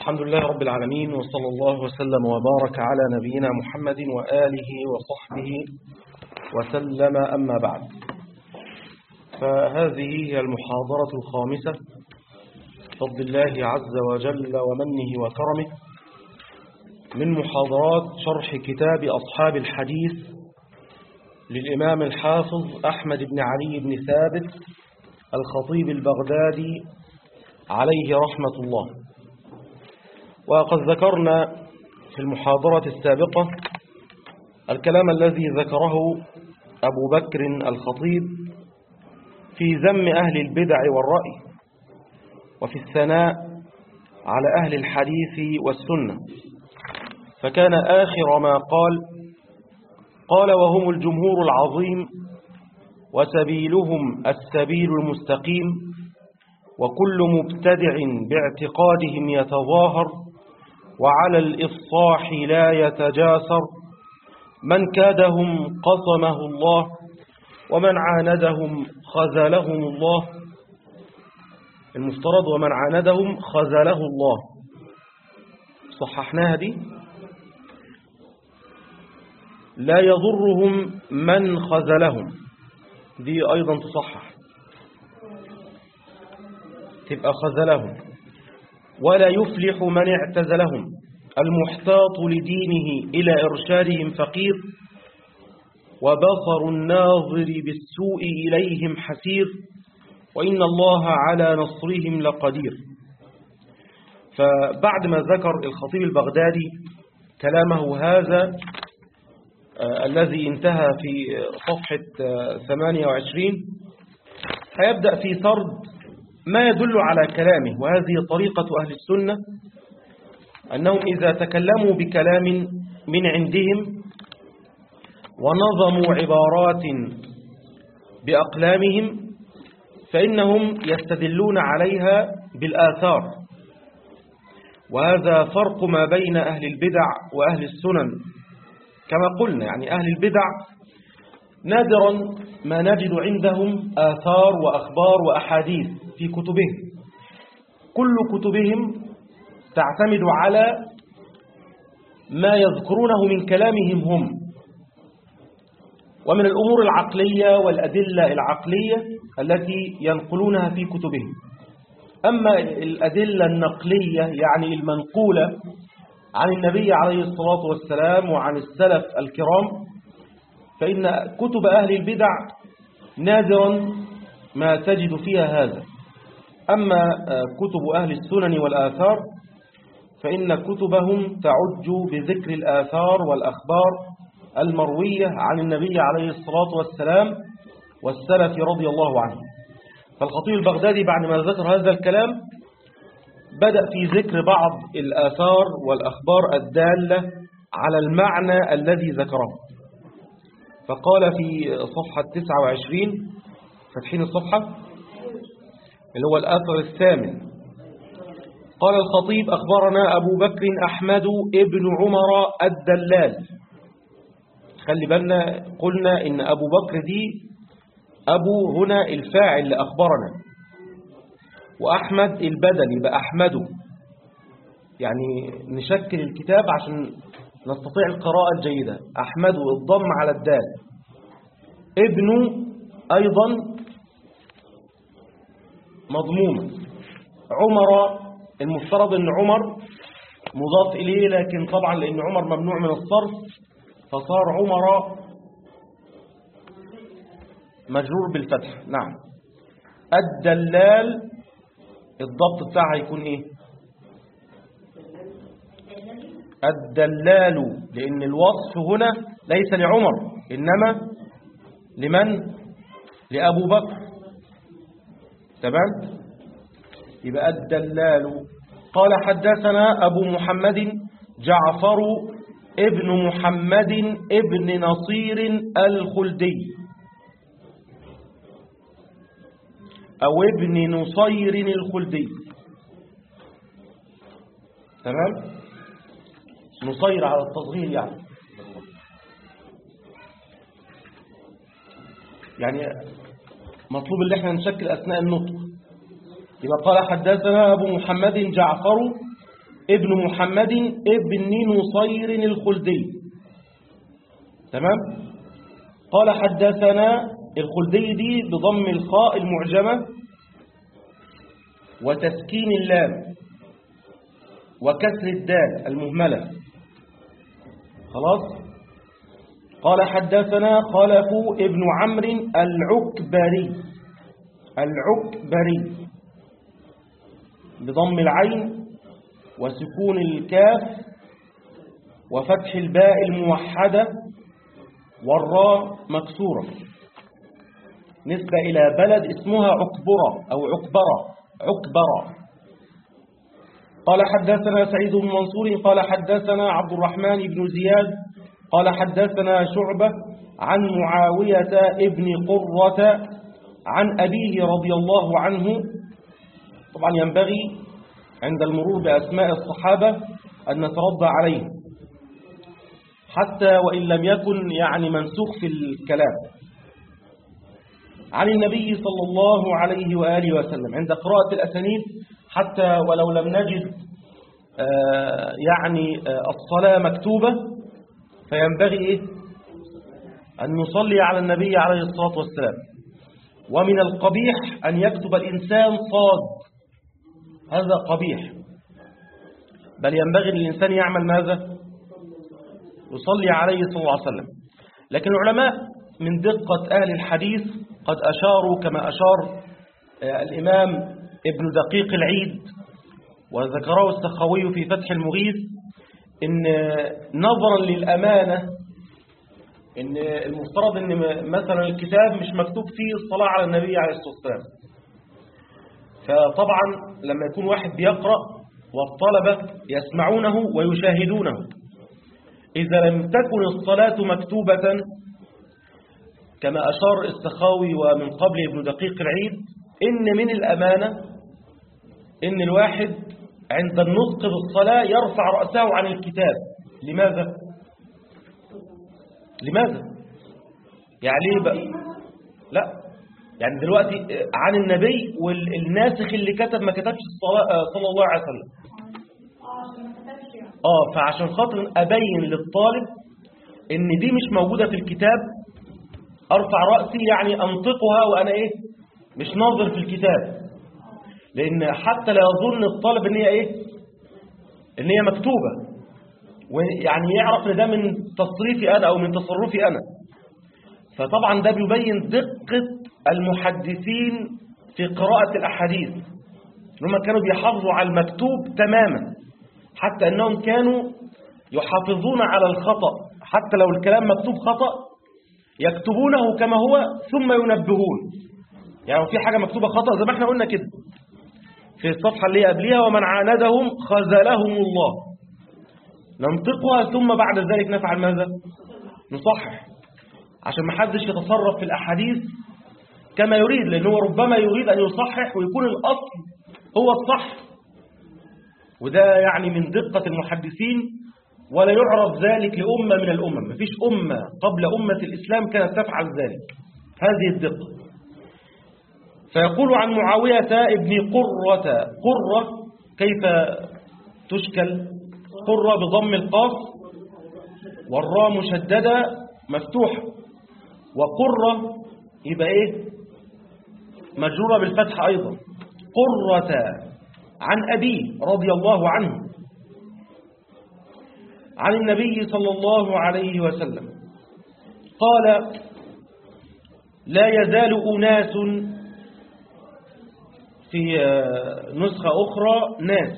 الحمد لله رب العالمين وصلى الله وسلم وبارك على نبينا محمد وآله وصحبه وسلم أما بعد فهذه هي المحاضرة الخامسة بفضل الله عز وجل ومنه وكرمه من محاضرات شرح كتاب أصحاب الحديث للإمام الحافظ أحمد بن علي بن ثابت الخطيب البغدادي عليه رحمة الله وقد ذكرنا في المحاضرة السابقة الكلام الذي ذكره أبو بكر الخطيب في ذم أهل البدع والرأي وفي الثناء على أهل الحديث والسنة فكان آخر ما قال قال وهم الجمهور العظيم وسبيلهم السبيل المستقيم وكل مبتدع باعتقادهم يتظاهر وعلى الإفصاح لا يتجاسر من كادهم قصمه الله ومن عاندهم خذلهم الله المفترض ومن عاندهم خذله الله صححناها دي لا يضرهم من خذلهم دي أيضا تصحح تبقى خذلهم ولا يفلح من اعتزلهم المحتاط لدينه إلى إرشادهم فقير وبصر الناظر بالسوء إليهم حسير وإن الله على نصرهم لقدير فبعد ما ذكر الخطيب البغدادي كلامه هذا آه الذي انتهى في صفحة آه 28 هيبدأ في سرد ما يدل على كلامه وهذه طريقة أهل السنة أنهم إذا تكلموا بكلام من عندهم ونظموا عبارات بأقلامهم فإنهم يستدلون عليها بالآثار وهذا فرق ما بين أهل البدع وأهل السنن كما قلنا يعني أهل البدع نادرا ما نجد عندهم آثار وأخبار وأحاديث في كتبهم كل كتبهم تعتمد على ما يذكرونه من كلامهم هم ومن الأمور العقلية والأدلة العقلية التي ينقلونها في كتبهم أما الأدلة النقلية يعني المنقولة عن النبي عليه الصلاة والسلام وعن السلف الكرام فإن كتب أهل البدع نادرا ما تجد فيها هذا أما كتب أهل السنن والآثار فإن كتبهم تعج بذكر الآثار والأخبار المروية عن النبي عليه الصلاة والسلام والسلف رضي الله عنه فالخطيب البغدادي بعد ما ذكر هذا الكلام بدأ في ذكر بعض الآثار والأخبار الدالة على المعنى الذي ذكره فقال في صفحة 29 فتحين الصفحة اللي هو الأثر الثامن قال الخطيب أخبرنا أبو بكر أحمد ابن عمر الدلال خلي بالنا قلنا إن أبو بكر دي أبو هنا الفاعل لأخبرنا وأحمد البدل يبقى أحمده يعني نشكل الكتاب عشان نستطيع القراءة الجيدة أحمده الضم على الدال ابن أيضا مضموما عمر المفترض أن عمر مضاف إليه لكن طبعا لأن عمر ممنوع من الصرف فصار عمر مجرور بالفتح نعم الدلال الضبط بتاعها يكون ايه الدلال لأن الوصف هنا ليس لعمر إنما لمن لأبو بكر تمام يبقى الدلال قال حدثنا أبو محمد جعفر ابن محمد ابن نصير الخلدي أو ابن نصير الخلدي تمام نصير على التصغير يعني يعني مطلوب اللي احنا نشكل أثناء النطق يبقى قال حدثنا أبو محمد جعفر ابن محمد ابن نصير الخلدي تمام قال حدثنا الخلدي دي بضم الخاء المعجمة وتسكين اللام وكسر الدال المهملة خلاص قال حدثنا خلف ابن عمرو العكبري العكبري بضم العين وسكون الكاف وفتح الباء الموحدة والراء مكسورة نسبة إلى بلد اسمها عكبرة أو عكبرة عكبرة قال حدثنا سعيد بن منصور قال حدثنا عبد الرحمن بن زياد قال حدثنا شعبة عن معاوية ابن قرة عن أبيه رضي الله عنه طبعا ينبغي عند المرور بأسماء الصحابة أن نترضى عليهم حتى وإن لم يكن يعني منسوخ في الكلام عن النبي صلى الله عليه وآله وسلم عند قراءة الأسانيد حتى ولو لم نجد آه يعني آه الصلاة مكتوبة فينبغي إيه؟ أن نصلي على النبي عليه الصلاة والسلام ومن القبيح أن يكتب الإنسان صاد هذا قبيح بل ينبغي للإنسان يعمل ماذا يصلي عليه صلى الله عليه وسلم لكن العلماء من دقة أهل الحديث قد أشاروا كما أشار الإمام ابن دقيق العيد وذكره السخوي في فتح المغيث إن نظرا للأمانة إن المفترض إن مثلا الكتاب مش مكتوب فيه الصلاة على النبي عليه الصلاة والسلام فطبعا لما يكون واحد بيقرأ والطلبة يسمعونه ويشاهدونه إذا لم تكن الصلاة مكتوبة كما أشار السخاوي ومن قبل ابن دقيق العيد إن من الأمانة إن الواحد عند النطق بالصلاة يرفع رأسه عن الكتاب لماذا؟ لماذا؟ يعني ليه بقى؟ لا يعني دلوقتي عن النبي والناسخ اللي كتب ما كتبش الصلاة صلى الله عليه وسلم اه فعشان خاطر ابين للطالب ان دي مش موجودة في الكتاب ارفع رأسي يعني انطقها وانا ايه مش ناظر في الكتاب لان حتى لا يظن الطالب ان هي ايه ان هي مكتوبة ويعني يعرف ان ده من تصريفي انا او من تصرفي انا فطبعا ده بيبين دقة المحدثين في قراءة الاحاديث هم كانوا بيحافظوا على المكتوب تماما حتى أنهم كانوا يحافظون على الخطأ حتى لو الكلام مكتوب خطأ يكتبونه كما هو ثم ينبهون يعني في حاجة مكتوبة خطأ زي ما احنا قلنا كده في الصفحة اللي قبلها ومن عاندهم خذلهم الله ننطقها ثم بعد ذلك نفعل ماذا نصحح عشان ما حدش يتصرف في الأحاديث كما يريد لأنه ربما يريد أن يصحح ويكون الأصل هو الصح وده يعني من دقة المحدثين ولا يعرف ذلك لأمة من الأمم مفيش أمة قبل أمة الإسلام كانت تفعل ذلك هذه الدقة فيقول عن معاوية ابن قرة قرة كيف تشكل قرة بضم القاف والراء مشددة مفتوحة وقرة يبقى ايه مجرورة بالفتح أيضا قرة عن أبيه رضي الله عنه عن النبي صلى الله عليه وسلم قال لا يزال أناس في نسخة أخرى ناس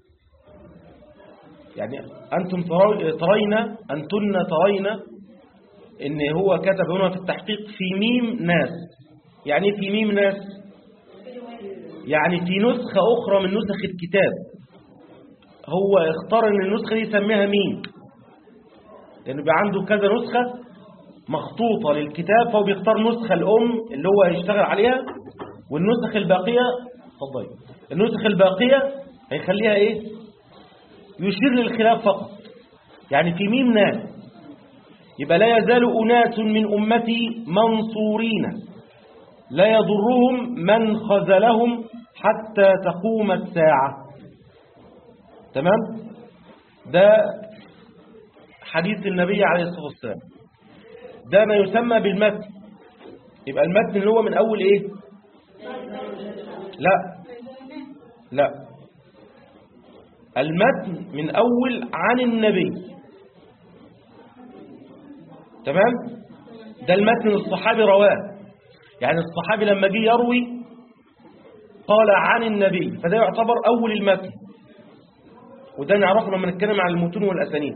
يعني أنتم ترين أنتن ترين إن هو كتب هنا في التحقيق في ميم ناس يعني في ميم ناس يعني في نسخة أخرى من نسخ الكتاب هو اختار ان النسخة دي يسميها مين لأنه بيبقى عنده كذا نسخة مخطوطة للكتاب فهو بيختار نسخة الأم اللي هو هيشتغل عليها والنسخ الباقية اتفضلي النسخ الباقية هيخليها ايه يشير للخلاف فقط يعني في ميم ناس يبقى لا يزال أناس من أمتي منصورين لا يضرهم من خذلهم حتى تقوم الساعة تمام ده حديث النبي عليه الصلاة والسلام ده ما يسمى بالمتن يبقى المتن اللي هو من أول إيه لا لا المتن من أول عن النبي تمام ده المتن الصحابي رواه يعني الصحابي لما جه يروي قال عن النبي فده يعتبر أول المتن وده نعرفه لما نتكلم عن المتون والأسانيد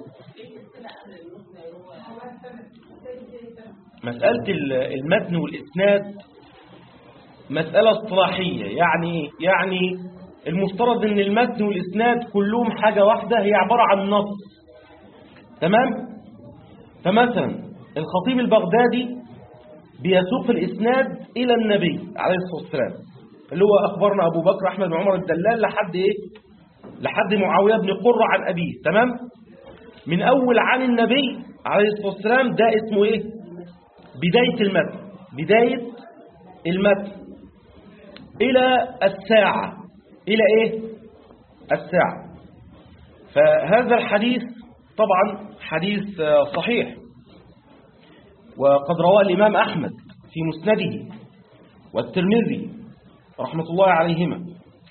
مسألة المتن والإسناد مسألة اصطلاحية يعني يعني المفترض ان المتن والإسناد كلهم حاجة واحدة هي عبارة عن نص تمام فمثلا الخطيب البغدادي بيسوق الإسناد إلى النبي عليه الصلاة والسلام اللي هو أخبرنا أبو بكر أحمد بن عمر الدلال لحد إيه لحد معاوية بن قرة عن أبيه تمام من أول عن النبي عليه الصلاة والسلام ده اسمه إيه بداية المتن بداية المتن إلى الساعة إلى إيه الساعة فهذا الحديث طبعا حديث صحيح وقد رواه الإمام أحمد في مسنده والترمذي رحمة الله عليهما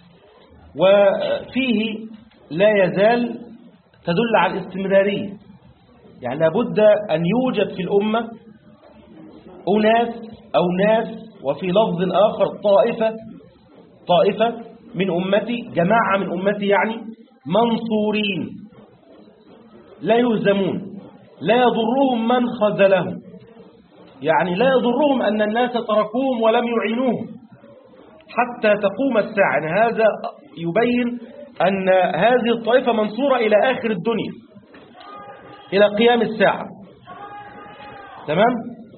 وفيه لا يزال تدل على الاستمرارية يعني لابد أن يوجد في الأمة أناس أو ناس وفي لفظ آخر طائفة طائفة من أمتي جماعة من أمتي يعني منصورين لا يهزمون لا يضرهم من خذلهم يعني لا يضرهم أن الناس تركوهم ولم يعينوهم حتى تقوم الساعة يعني هذا يبين أن هذه الطائفة منصورة إلى آخر الدنيا إلى قيام الساعة تمام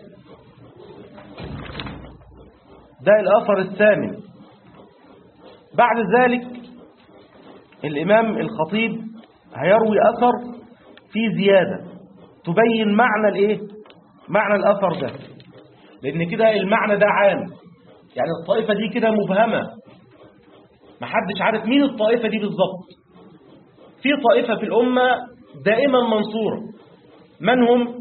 ده الأثر الثامن بعد ذلك الإمام الخطيب هيروي أثر في زيادة تبين معنى الإيه؟ معنى الأثر ده لأن كده المعنى ده عام يعني الطائفة دي كده مبهمة محدش عارف مين الطائفة دي بالظبط في طائفة في الأمة دائما منصورة من هم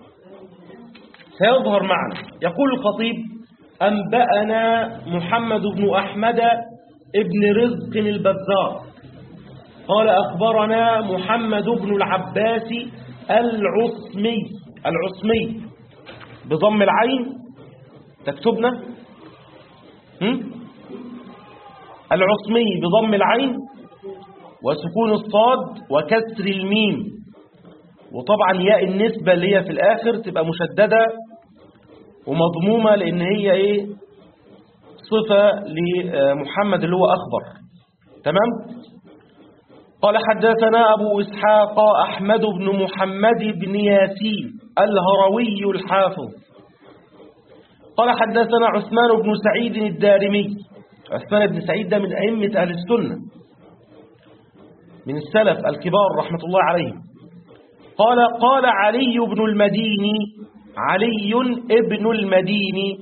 سيظهر معنا يقول الخطيب أنبأنا محمد بن أحمد ابن رزق البزار قال أخبرنا محمد بن العباس العصمي العصمي بضم العين تكتبنا هم؟ العصمي بضم العين وسكون الصاد وكسر الميم وطبعا ياء النسبة اللي هي في الآخر تبقى مشددة ومضمومة لأن هي إيه صفة لمحمد اللي هو أخبر تمام قال حدثنا أبو إسحاق أحمد بن محمد بن ياسين الهروي الحافظ قال حدثنا عثمان بن سعيد الدارمي عثمان بن سعيد ده من أئمة أهل السنة من السلف الكبار رحمة الله عليهم قال قال علي بن المديني علي ابن المديني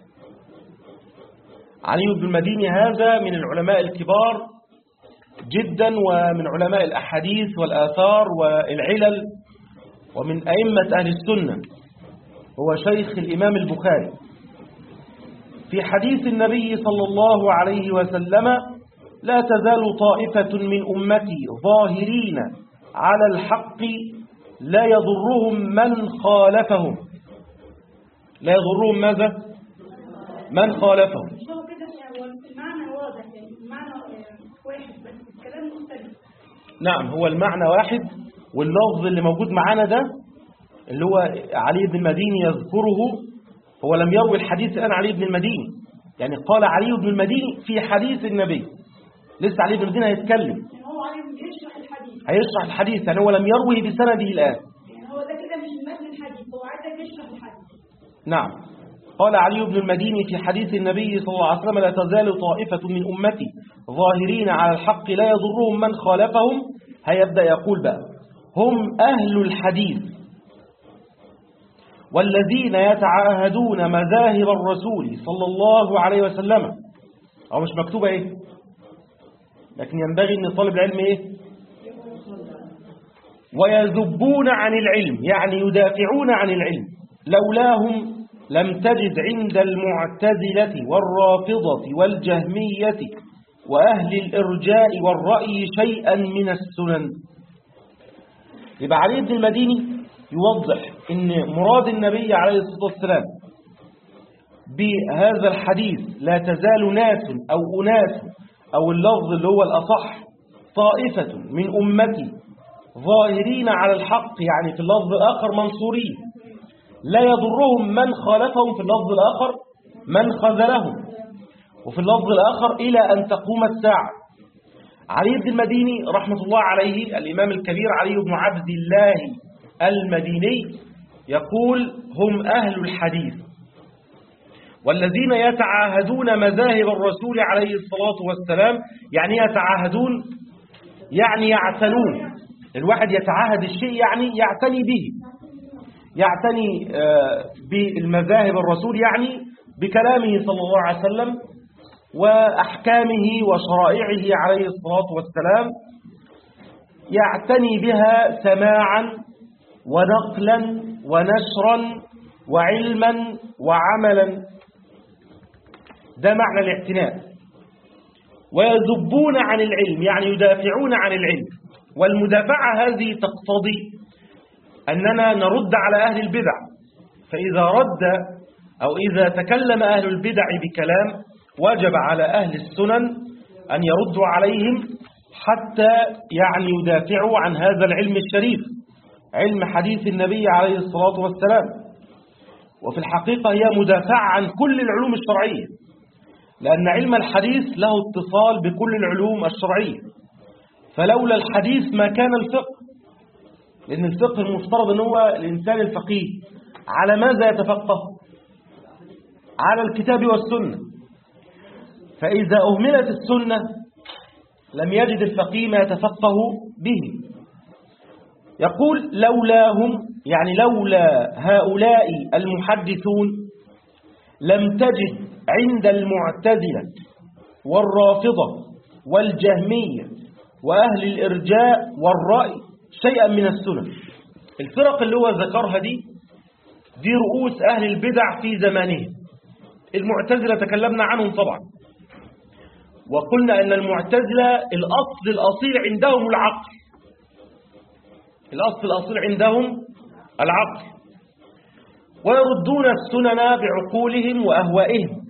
علي بن المديني هذا من العلماء الكبار جدا ومن علماء الأحاديث والآثار والعلل ومن أئمة أهل السنة هو شيخ الإمام البخاري في حديث النبي صلى الله عليه وسلم لا تزال طائفة من أمتي ظاهرين على الحق لا يضرهم من خالفهم لا يضرهم ماذا من خالفهم مش هو كده هو المعنى واضح يعني المعنى واحد بس الكلام مختلف نعم هو المعنى واحد واللفظ اللي موجود معانا ده اللي هو علي بن المديني يذكره هو لم يروي الحديث الآن علي بن المديني يعني قال علي بن المديني في حديث النبي لسه علي بن المديني هيتكلم يعني هو عليه بيشرح الحديث هيشرح الحديث يعني هو لم يروي بسنده الآن يعني هو ده كده مش متن الحديث هو عايزك يشرح الحديث نعم قال علي بن المديني في حديث النبي صلى الله عليه وسلم لا تزال طائفة من أمتي ظاهرين على الحق لا يضرهم من خالفهم هيبدأ يقول بقى هم أهل الحديث والذين يتعاهدون مذاهب الرسول صلى الله عليه وسلم أو مش مكتوبة إيه لكن ينبغي أن طالب العلم إيه ويذبون عن العلم يعني يدافعون عن العلم لولاهم لم تجد عند المعتزلة والرافضة والجهمية وأهل الإرجاء والرأي شيئا من السنن يبقى علي بن المديني يوضح ان مراد النبي عليه الصلاة والسلام بهذا الحديث لا تزال ناس أو أناس أو اللفظ اللي هو الأصح طائفة من أمتي ظاهرين على الحق يعني في اللفظ الآخر منصورين لا يضرهم من خالفهم في اللفظ الآخر من خذلهم وفي اللفظ الآخر إلى أن تقوم الساعة علي بن المديني رحمة الله عليه الإمام الكبير علي بن عبد الله المديني يقول هم أهل الحديث والذين يتعاهدون مذاهب الرسول عليه الصلاة والسلام يعني يتعاهدون يعني يعتنون الواحد يتعاهد الشيء يعني يعتني به يعتني بالمذاهب الرسول يعني بكلامه صلى الله عليه وسلم وأحكامه وشرائعه عليه الصلاة والسلام يعتني بها سماعا ونقلا ونشرا وعلما وعملا ده معنى الاعتناء ويذبون عن العلم يعني يدافعون عن العلم والمدافعة هذه تقتضي أننا نرد على أهل البدع فإذا رد أو إذا تكلم أهل البدع بكلام وجب على أهل السنن أن يردوا عليهم حتى يعني يدافعوا عن هذا العلم الشريف علم حديث النبي عليه الصلاة والسلام وفي الحقيقة هي مدافعة عن كل العلوم الشرعية لأن علم الحديث له اتصال بكل العلوم الشرعية فلولا الحديث ما كان الفقه لأن الفقه المفترض أن هو الإنسان الفقيه على ماذا يتفقه على الكتاب والسنة فإذا أهملت السنة لم يجد الفقيه ما يتفقه به يقول لولاهم يعني لولا هؤلاء المحدثون لم تجد عند المعتزلة والرافضة والجهمية وأهل الإرجاء والرأي شيئا من السنن الفرق اللي هو ذكرها دي دي رؤوس أهل البدع في زمانهم المعتزلة تكلمنا عنهم طبعا وقلنا أن المعتزلة الأصل الأصيل عندهم العقل الأصل الأصيل عندهم العقل ويردون السنن بعقولهم وأهوائهم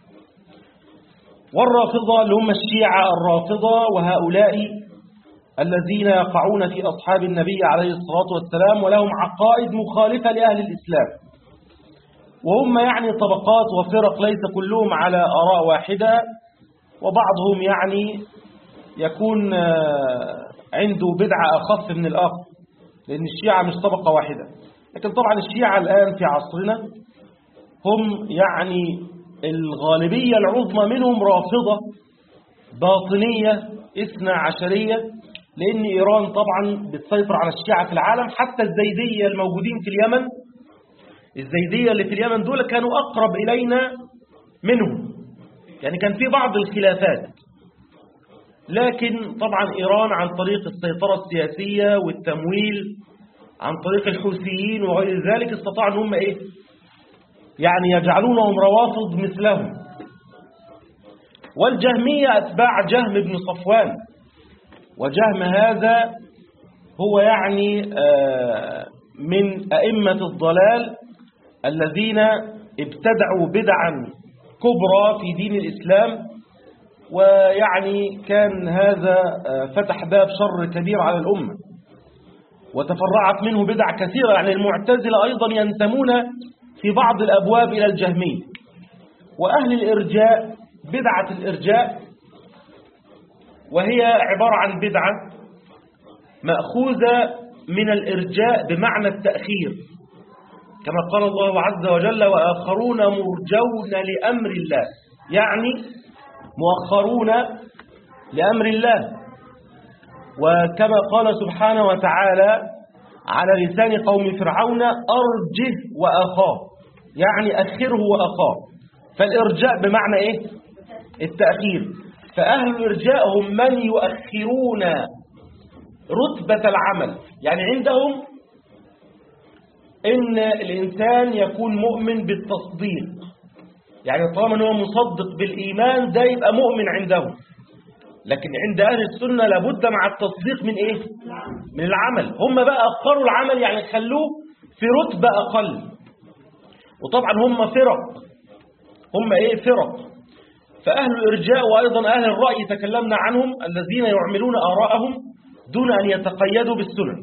والرافضة اللي هم الشيعة الرافضة وهؤلاء الذين يقعون في أصحاب النبي عليه الصلاة والسلام ولهم عقائد مخالفة لأهل الإسلام وهم يعني طبقات وفرق ليس كلهم على آراء واحدة وبعضهم يعني يكون عنده بدعة أخف من الآخر لأن الشيعة مش طبقة واحدة لكن طبعا الشيعة الآن في عصرنا هم يعني الغالبية العظمى منهم رافضة باطنية اثنى عشرية لأن إيران طبعا بتسيطر على الشيعة في العالم حتى الزيدية الموجودين في اليمن الزيدية اللي في اليمن دول كانوا أقرب إلينا منهم يعني كان في بعض الخلافات لكن طبعا إيران عن طريق السيطرة السياسية والتمويل عن طريق الحوثيين وغير ذلك استطاعوا ان هم إيه يعني يجعلونهم روافض مثلهم والجهمية أتباع جهم بن صفوان وجهم هذا هو يعني من أئمة الضلال الذين ابتدعوا بدعا كبرى في دين الإسلام ويعني كان هذا فتح باب شر كبير على الأمة وتفرعت منه بدع كثيرة يعني المعتزلة أيضا ينتمون في بعض الأبواب إلى الجهمية وأهل الإرجاء بدعة الإرجاء وهي عبارة عن بدعة مأخوذة من الإرجاء بمعنى التأخير كما قال الله عز وجل وآخرون مرجون لأمر الله يعني مؤخرون لأمر الله وكما قال سبحانه وتعالى على لسان قوم فرعون أرجه وأخاه يعني أخره وأخاه فالإرجاء بمعنى إيه التأخير فأهل الإرجاء هم من يؤخرون رتبة العمل يعني عندهم إن الإنسان يكون مؤمن بالتصديق يعني طالما أنه مصدق بالإيمان ده يبقى مؤمن عندهم لكن عند أهل السنة لابد مع التصديق من إيه؟ من العمل هم بقى أخروا العمل يعني خلوه في رتبة أقل وطبعا هم فرق هم إيه فرق فأهل الإرجاء وأيضا أهل الرأي تكلمنا عنهم الذين يعملون آراءهم دون أن يتقيدوا بالسنن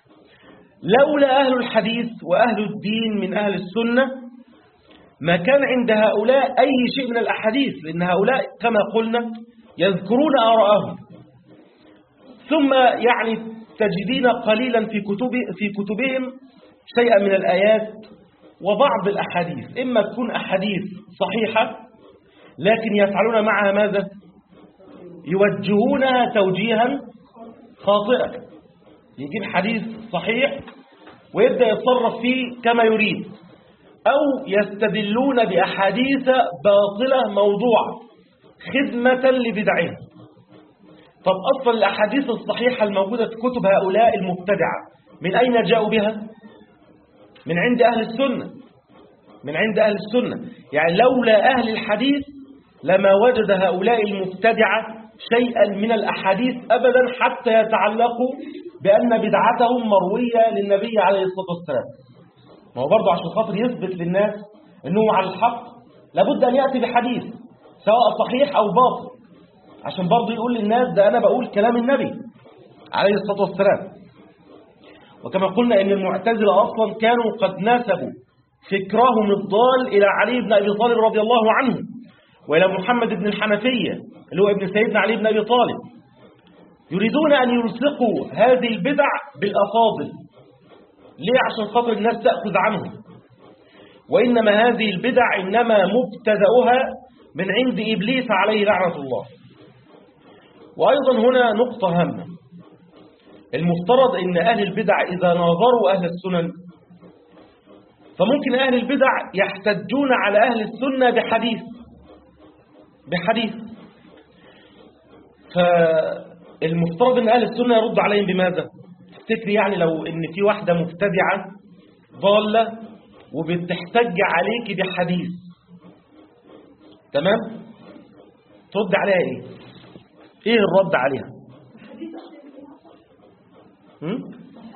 لولا أهل الحديث وأهل الدين من أهل السنة ما كان عند هؤلاء أي شيء من الأحاديث لأن هؤلاء كما قلنا يذكرون آراءهم ثم يعني تجدين قليلا في كتب في كتبهم شيئا من الآيات وبعض الأحاديث إما تكون أحاديث صحيحة لكن يفعلون معها ماذا يوجهونها توجيها خاطئا يجيب حديث صحيح ويبدأ يتصرف فيه كما يريد أو يستدلون بأحاديث باطلة موضوعة خدمة لبدعهم طب أصلا الأحاديث الصحيحة الموجودة في كتب هؤلاء المبتدعة من أين جاءوا بها؟ من عند أهل السنة من عند أهل السنة يعني لولا أهل الحديث لما وجد هؤلاء المبتدعة شيئا من الأحاديث أبدا حتى يتعلقوا بأن بدعتهم مروية للنبي عليه الصلاة والسلام ما هو برضه عشان خاطر يثبت للناس أنه على الحق لابد أن يأتي بحديث سواء صحيح أو باطل عشان برضه يقول للناس ده أنا بقول كلام النبي عليه الصلاة والسلام وكما قلنا أن المعتزلة أصلا كانوا قد نسبوا فكرهم الضال إلى علي بن أبي طالب رضي الله عنه وإلى محمد بن الحنفية اللي هو ابن سيدنا علي بن أبي طالب يريدون أن يلصقوا هذه البدع بالأفاضل ليه عشان خاطر الناس تأخذ عنهم وإنما هذه البدع إنما مبتدأها من عند إبليس عليه لعنة الله وأيضا هنا نقطة هامة المفترض أن أهل البدع إذا ناظروا أهل السنن فممكن أهل البدع يحتجون على أهل السنة بحديث بحديث فالمفترض أن أهل السنة يرد عليهم بماذا تفتكري يعني لو أن في واحدة مبتدعة ضالة وبتحتج عليك بحديث تمام ترد عليها ايه ايه الرد عليها هم؟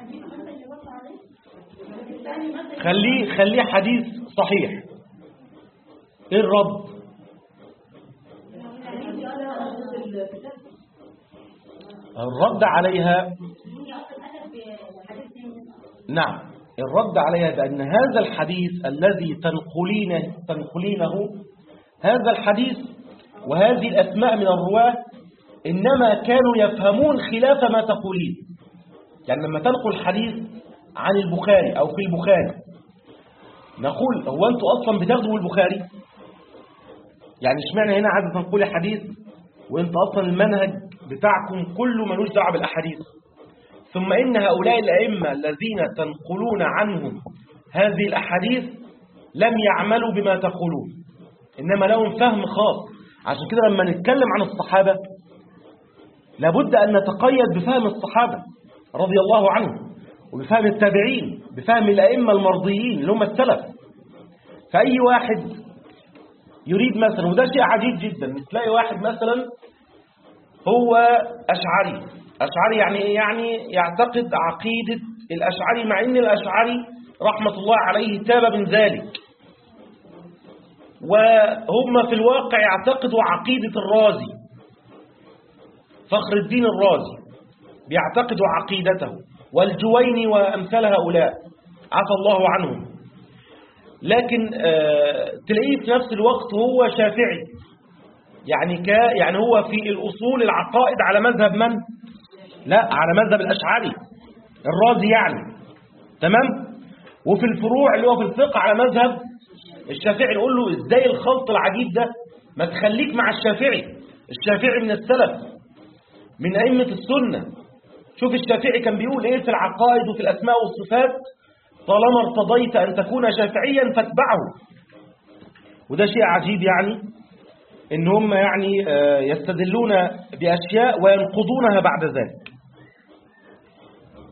خليه خليه حديث صحيح ايه الرد الرد عليها نعم الرد عليها بأن هذا الحديث الذي تنقلينه, تنقلينه هذا الحديث وهذه الأسماء من الرواة إنما كانوا يفهمون خلاف ما تقولين يعني لما تنقل حديث عن البخاري أو في البخاري نقول هو أنتوا أصلا بتاخدوا البخاري يعني اشمعنى هنا عايزة تنقلي حديث وانت أصلا المنهج بتاعكم كله ملوش دعوه بالأحاديث ثم إن هؤلاء الأئمة الذين تنقلون عنهم هذه الأحاديث لم يعملوا بما تقولون إنما لهم فهم خاص عشان كده لما نتكلم عن الصحابة لابد أن نتقيد بفهم الصحابة رضي الله عنهم وبفهم التابعين بفهم الأئمة المرضيين اللي هم السلف فأي واحد يريد مثلا وده شيء عجيب جدا تلاقي واحد مثلا هو أشعري أشعري يعني إيه؟ يعني يعتقد عقيدة الأشعري مع أن الأشعري رحمة الله عليه تاب من ذلك وهم في الواقع يعتقدوا عقيدة الرازي فخر الدين الرازي بيعتقدوا عقيدته والجويني وأمثال هؤلاء عفى الله عنهم لكن آه تلاقيه في نفس الوقت هو شافعي يعني ك يعني هو في الأصول العقائد على مذهب من؟ لا على مذهب الأشعري الرازي يعني تمام؟ وفي الفروع اللي هو في الفقه على مذهب الشافعي نقول له ازاي الخلط العجيب ده ما تخليك مع الشافعي الشافعي من السلف من أئمة السنة شوف الشافعي كان بيقول ايه في العقائد وفي الأسماء والصفات طالما ارتضيت أن تكون شافعيا فاتبعه وده شيء عجيب يعني ان هم يعني يستدلون بأشياء وينقضونها بعد ذلك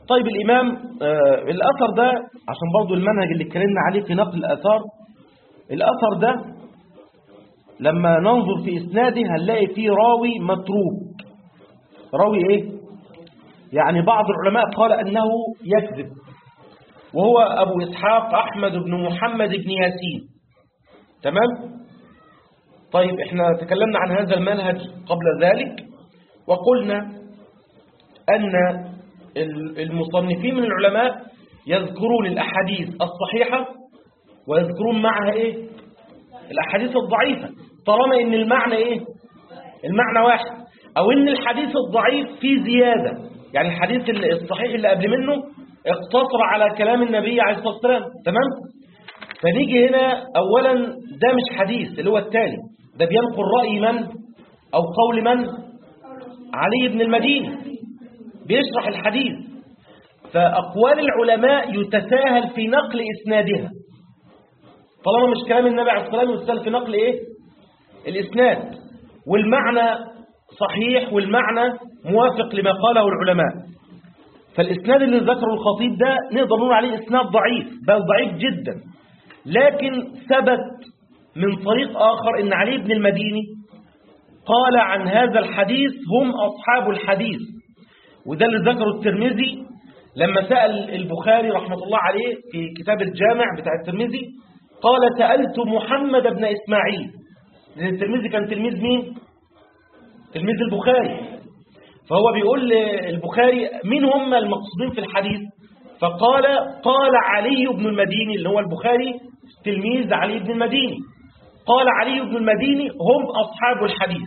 طيب الإمام آه الأثر ده عشان برضو المنهج اللي اتكلمنا عليه في نقل الأثار الأثر ده لما ننظر في إسناده هنلاقي فيه راوي متروك راوي إيه؟ يعني بعض العلماء قال أنه يكذب وهو أبو إسحاق أحمد بن محمد بن ياسين تمام؟ طيب احنا تكلمنا عن هذا المنهج قبل ذلك وقلنا أن المصنفين من العلماء يذكرون الأحاديث الصحيحة ويذكرون معها إيه؟ الأحاديث الضعيفة طالما إن المعنى إيه؟ المعنى واحد أو إن الحديث الضعيف فيه زيادة يعني الحديث الصحيح اللي قبل منه اقتصر على كلام النبي عليه الصلاة والسلام تمام؟ فنيجي هنا أولا ده مش حديث اللي هو التالي ده بينقل رأي من أو قول من علي بن المديني بيشرح الحديث فأقوال العلماء يتساهل في نقل إسنادها طالما مش كلام النبي عليه الصلاة والسلام يتساهل في نقل إيه الإسناد والمعنى صحيح والمعنى موافق لما قاله العلماء فالإسناد اللي ذكره الخطيب ده نقدر نقول عليه إسناد ضعيف بل ضعيف جدا لكن ثبت من طريق آخر إن علي بن المديني قال عن هذا الحديث هم أصحاب الحديث وده اللي ذكره الترمذي لما سأل البخاري رحمة الله عليه في كتاب الجامع بتاع الترمذي قال سألت محمد بن إسماعيل لأن الترمذي كان تلميذ مين؟ تلميذ البخاري فهو بيقول للبخاري مين هم المقصودين في الحديث فقال قال علي بن المديني اللي هو البخاري تلميذ علي بن المديني قال علي بن المديني هم أصحاب الحديث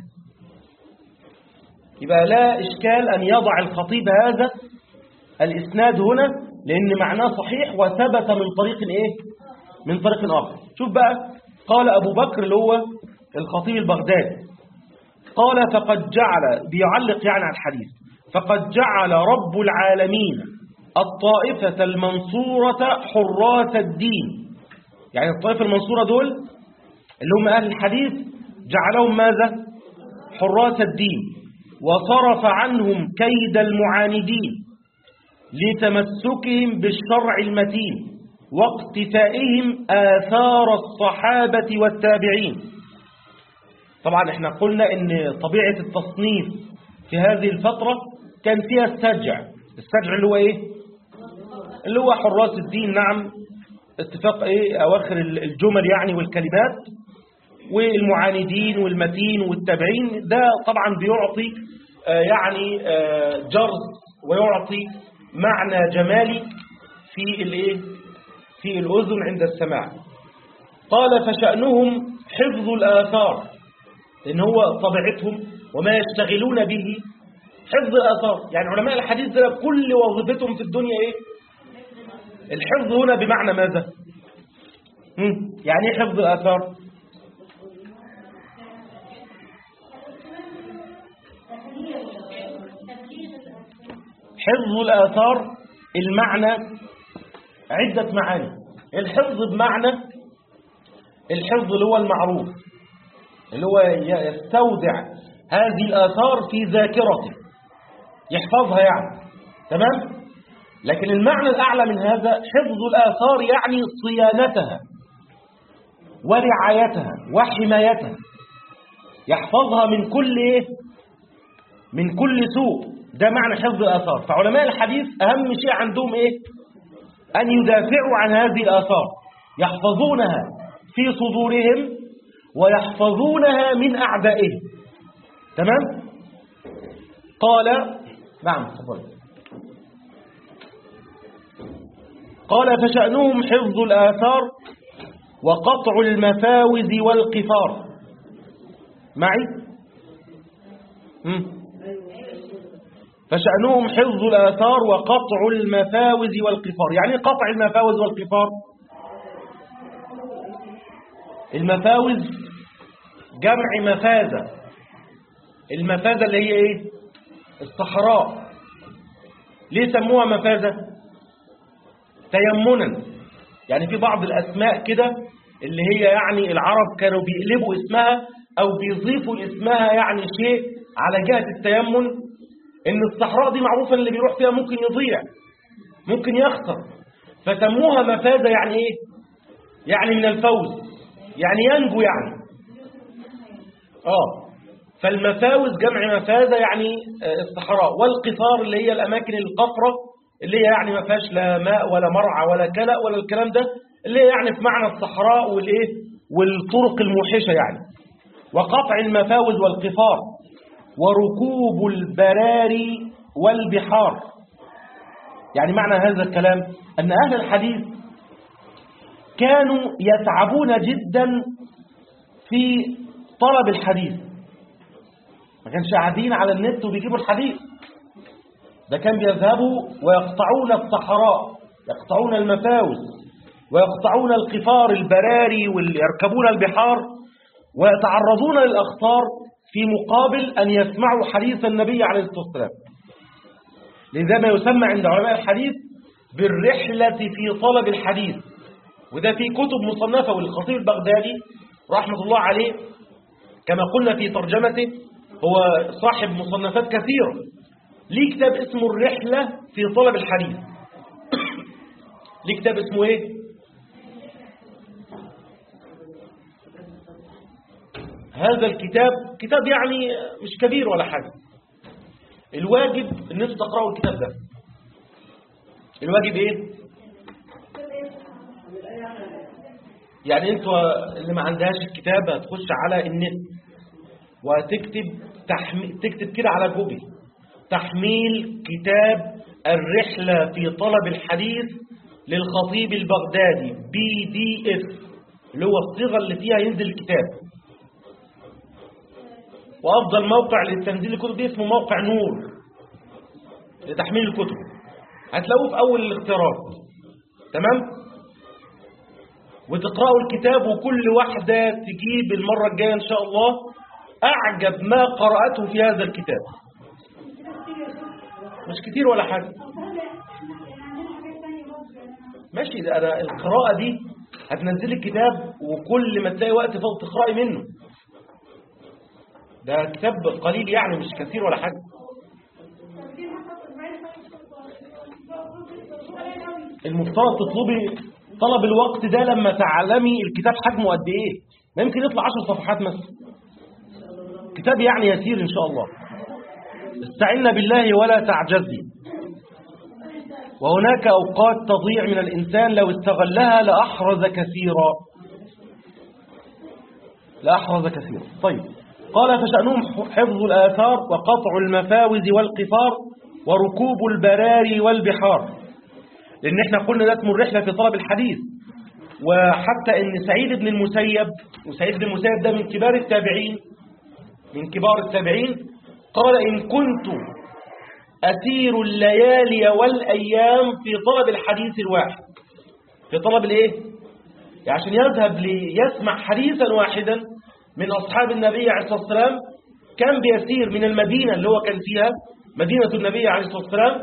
يبقى لا إشكال أن يضع الخطيب هذا الإسناد هنا لأن معناه صحيح وثبت من طريق إيه؟ من طريق آخر شوف بقى قال أبو بكر اللي هو الخطيب البغدادي قال فقد جعل بيعلق يعني على الحديث فقد جعل رب العالمين الطائفة المنصورة حراس الدين يعني الطائفة المنصورة دول اللي هم أهل الحديث جعلهم ماذا حراس الدين وصرف عنهم كيد المعاندين لتمسكهم بالشرع المتين واقتفائهم آثار الصحابة والتابعين طبعا احنا قلنا ان طبيعة التصنيف في هذه الفترة كان فيها السجع السجع اللي هو ايه اللي هو حراس الدين نعم اتفاق ايه اواخر الجمل يعني والكلمات والمعاندين والمتين والتابعين ده طبعا بيعطي آه يعني آه جرس ويعطي معنى جمالي في الايه في الاذن عند السماع قال فشأنهم حفظ الآثار لأن هو طبيعتهم وما يشتغلون به حفظ الآثار يعني علماء الحديث ده كل وظيفتهم في الدنيا إيه الحفظ هنا بمعنى ماذا يعني ايه حفظ الآثار حفظ الآثار المعنى عدة معاني الحفظ بمعنى الحفظ اللي هو المعروف اللي هو يستودع هذه الآثار في ذاكرته يحفظها يعني تمام لكن المعنى الأعلى من هذا حفظ الآثار يعني صيانتها ورعايتها وحمايتها يحفظها من كل إيه؟ من كل سوء ده معنى حفظ الآثار فعلماء الحديث أهم شيء عندهم إيه أن يدافعوا عن هذه الآثار يحفظونها في صدورهم ويحفظونها من أعدائهم تمام قال نعم تفضل قال فشأنهم حفظ الآثار وقطع المفاوز والقفار معي مم. فشأنهم حفظ الآثار وقطع المفاوز والقفار يعني قطع المفاوز والقفار المفاوز جمع مفازة المفازة اللي هي ايه الصحراء ليه سموها مفازة تيمنا يعني في بعض الأسماء كده اللي هي يعني العرب كانوا بيقلبوا اسمها أو بيضيفوا اسمها يعني شيء على جهة التيمن إن الصحراء دي معروفة اللي بيروح فيها ممكن يضيع ممكن يخسر فسموها مفازة يعني ايه يعني من الفوز يعني ينجو يعني اه فالمفاوز جمع مفازة يعني آه، الصحراء والقصار اللي هي الأماكن القفرة اللي هي يعني ما فيهاش لا ماء ولا مرعى ولا كلأ ولا الكلام ده اللي هي يعني في معنى الصحراء والإيه والطرق الموحشة يعني وقطع المفاوز والقفار وركوب البراري والبحار يعني معنى هذا الكلام أن أهل الحديث كانوا يتعبون جدا في طلب الحديث ما كانش قاعدين على النت وبيجيبوا الحديث ده كان بيذهبوا ويقطعون الصحراء يقطعون المفاوز ويقطعون القفار البراري ويركبون البحار ويتعرضون للأخطار في مقابل أن يسمعوا حديث النبي عليه الصلاة والسلام لذا ما يسمى عند علماء الحديث بالرحلة في طلب الحديث وده في كتب مصنفة والخطيب البغدادي رحمة الله عليه كما قلنا في ترجمته هو صاحب مصنفات كثيرة ليه كتاب اسمه الرحلة في طلب الحديث ليه كتاب اسمه ايه هذا الكتاب كتاب يعني مش كبير ولا حاجة الواجب ان انتوا تقرأوا الكتاب ده الواجب ايه يعني انتوا اللي ما عندهاش الكتاب هتخش على النت وتكتب تحمي... تكتب كده على جوجل تحميل كتاب الرحلة في طلب الحديث للخطيب البغدادي بي دي اف اللي هو الصيغة اللي فيها ينزل الكتاب وأفضل موقع لتنزيل الكتب دي اسمه موقع نور لتحميل الكتب هتلاقوه في أول الاختيارات تمام وتقرأوا الكتاب وكل واحدة تجيب المرة الجاية إن شاء الله أعجب ما قرأته في هذا الكتاب مش كتير ولا حاجة ماشي ده أنا القراءة دي هتنزل الكتاب وكل ما تلاقي وقت فوق تقرأي منه ده كتاب قليل يعني مش كثير ولا حاجة المفترض تطلبي طلب الوقت ده لما تعلمي الكتاب حجمه قد ايه ما يمكن يطلع 10 صفحات مثلا كتاب يعني يسير ان شاء الله استعنا بالله ولا تعجزي وهناك أوقات تضيع من الإنسان لو استغلها لأحرز كثيرا لأحرز كثيرا طيب قال فشأنهم حفظ الآثار وقطع المفاوز والقفار وركوب البراري والبحار لأن احنا قلنا ده اسمه الرحلة في طلب الحديث وحتى ان سعيد بن المسيب وسعيد بن المسيب ده من كبار التابعين من كبار التابعين قال إن كنت أسير الليالي والأيام في طلب الحديث الواحد في طلب الايه يعني عشان يذهب ليسمع حديثا واحدا من أصحاب النبي عليه الصلاة والسلام كان بيسير من المدينة اللي هو كان فيها مدينة النبي عليه الصلاة والسلام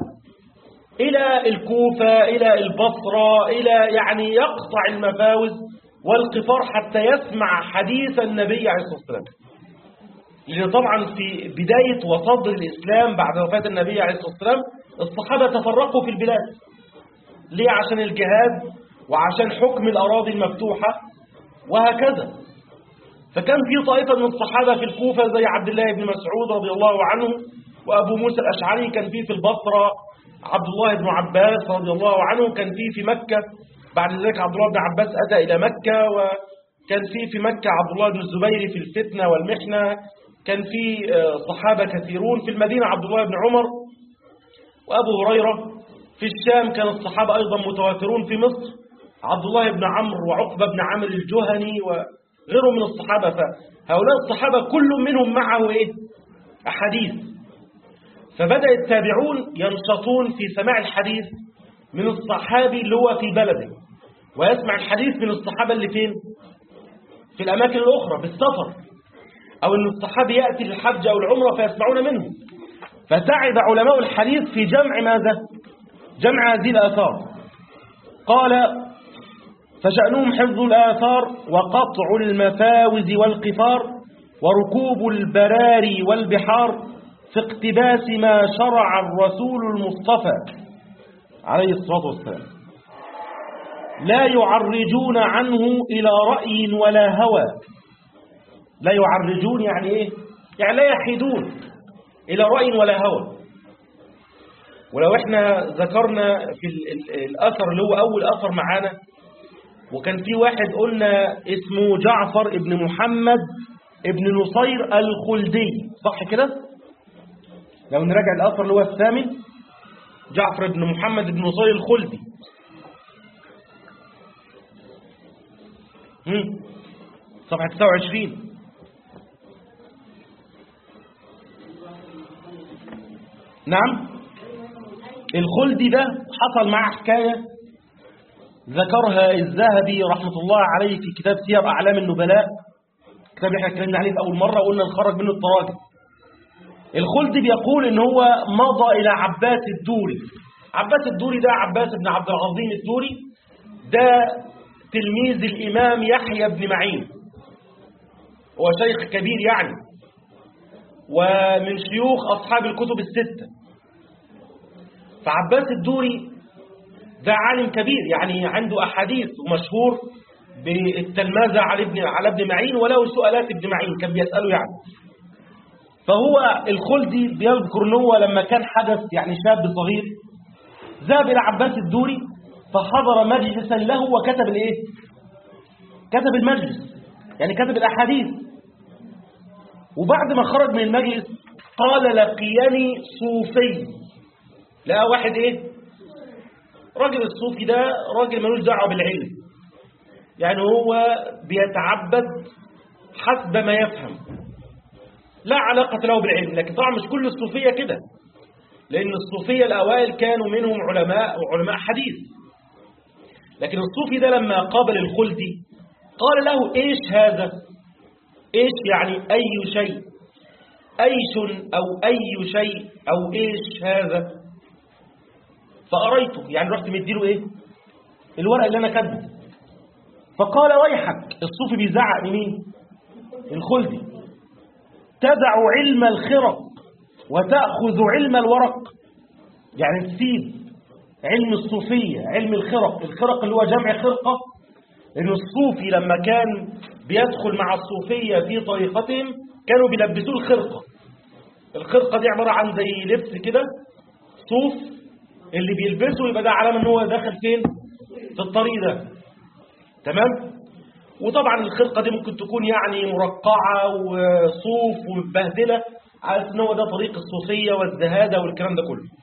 إلى الكوفة إلى البصرة إلى يعني يقطع المفاوز والقفار حتى يسمع حديث النبي عليه الصلاة والسلام لأن طبعا في بداية وصدر الإسلام بعد وفاة النبي عليه الصلاة والسلام الصحابة تفرقوا في البلاد ليه عشان الجهاد وعشان حكم الأراضي المفتوحة وهكذا فكان في طائفة من الصحابة في الكوفة زي عبد الله بن مسعود رضي الله عنه وأبو موسى الأشعري كان فيه في البصرة عبد الله بن عباس رضي الله عنه كان فيه في مكة بعد ذلك عبد الله بن عباس أتى إلى مكة وكان فيه في مكة عبد الله بن الزبير في الفتنة والمحنة كان في صحابة كثيرون في المدينة عبد الله بن عمر وأبو هريرة في الشام كان الصحابة أيضا متواترون في مصر عبد الله بن عمرو وعقبة بن عمرو الجهني وغيرهم من الصحابة فهؤلاء الصحابة كل منهم معه إيه؟ أحاديث فبدأ التابعون ينشطون في سماع الحديث من الصحابي اللي هو في بلده ويسمع الحديث من الصحابة اللي فين؟ في الأماكن الأخرى في السفر أو أن الصحابي يأتي للحج أو العمرة فيسمعون منه فتعب علماء الحديث في جمع ماذا؟ جمع هذه الآثار قال فشأنهم حفظ الآثار وقطع المفاوز والقفار وركوب البراري والبحار في اقتباس ما شرع الرسول المصطفى عليه الصلاة والسلام لا يعرجون عنه إلى رأي ولا هوى لا يعرجون يعني إيه؟ يعني لا يحيدون إلى رأي ولا هوى ولو احنا ذكرنا في ال- ال- الأثر اللي هو أول أثر معانا وكان في واحد قلنا اسمه جعفر ابن محمد ابن نصير الخلدي صح كده لو نراجع الأثر اللي هو الثامن جعفر ابن محمد ابن نصير الخلدي هم. صفحة 29 نعم الخلدي ده حصل معه حكاية ذكرها الذهبي رحمة الله عليه في كتاب سير أعلام النبلاء كتاب اللي احنا اتكلمنا عليه في أول مرة وقلنا نخرج منه التراجم الخلدي بيقول ان هو مضى إلى عباس الدوري عباس الدوري ده عباس بن عبد العظيم الدوري ده تلميذ الإمام يحيى بن معين هو شيخ كبير يعني ومن شيوخ أصحاب الكتب الستة فعباس الدوري ده عالم كبير يعني عنده أحاديث ومشهور بالتلمذة على ابن على ابن معين وله سؤالات ابن معين كان بيسأله يعني فهو الخلدي بيذكر ان هو لما كان حدث يعني شاب صغير ذهب إلى عباس الدوري فحضر مجلسا له وكتب الايه كتب المجلس يعني كتب الأحاديث وبعد ما خرج من المجلس قال لقيني صوفي لقى واحد ايه راجل الصوفي ده راجل ملوش دعوه بالعلم يعني هو بيتعبد حسب ما يفهم لا علاقة له بالعلم لكن طبعا مش كل الصوفية كده لأن الصوفية الأوائل كانوا منهم علماء وعلماء حديث لكن الصوفي ده لما قابل الخلدي قال له إيش هذا إيش يعني أي شيء أيش أو أي شيء أو إيش هذا فأريته يعني رحت مديله إيه الورقة اللي أنا كاتبه فقال ويحك الصوفي بيزعق لمين الخلدي تدع علم الخرق وتأخذ علم الورق يعني تسيب علم الصوفية علم الخرق الخرق اللي هو جمع خرقة إن الصوفي لما كان بيدخل مع الصوفية في طريقتهم كانوا بيلبسوه الخرقة الخرقة دي عبارة عن زي لبس كده صوف اللي بيلبسه يبقى ده علامة ان هو داخل فين في الطريق ده تمام وطبعا الخرقة دي ممكن تكون يعني مرقعة وصوف ومبهدلة على ان هو ده طريق الصوفية والزهادة والكلام ده كله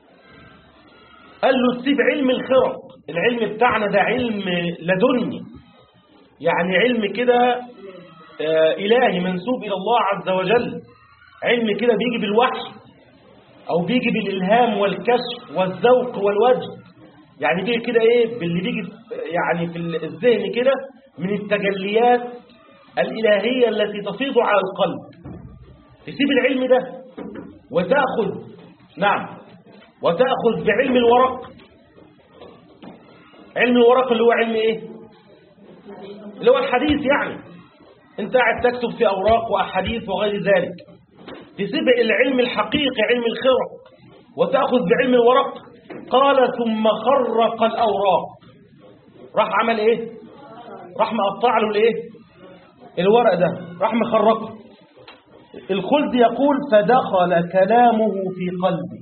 قال له سيب علم الخرق العلم بتاعنا ده علم لدني يعني علم كده آه إلهي منسوب إلى الله عز وجل علم كده بيجي بالوحي أو بيجي بالإلهام والكشف والذوق والوجه يعني بيجي كده إيه باللي بيجي يعني في الذهن كده من التجليات الإلهية التي تفيض على القلب تسيب العلم ده وتأخذ نعم وتأخذ بعلم الورق علم الورق اللي هو علم إيه اللي هو الحديث يعني انت قاعد تكتب في أوراق وأحاديث وغير ذلك تسيب العلم الحقيقي علم الخرق وتأخذ بعلم الورق قال ثم خرق الأوراق راح عمل ايه راح مقطع له الايه الورق ده راح مخرقه الخلد يقول فدخل كلامه في قلبي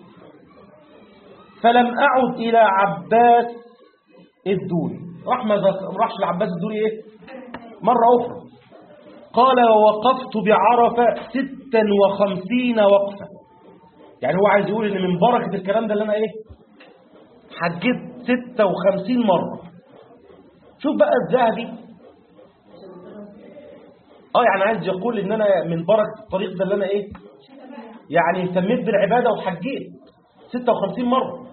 فلم أعد إلى عباس الدوري راح ما راحش لعباس الدوري ايه مرة أخرى قال ووقفت بعرفة ستا وخمسين وقفة يعني هو عايز يقول ان من بركة الكلام ده اللي انا ايه حجيت ستة وخمسين مرة شوف بقى الذهبي اه يعني عايز يقول ان انا من بركة الطريق ده اللي انا ايه يعني اهتميت بالعبادة وحجيت ستة وخمسين مرة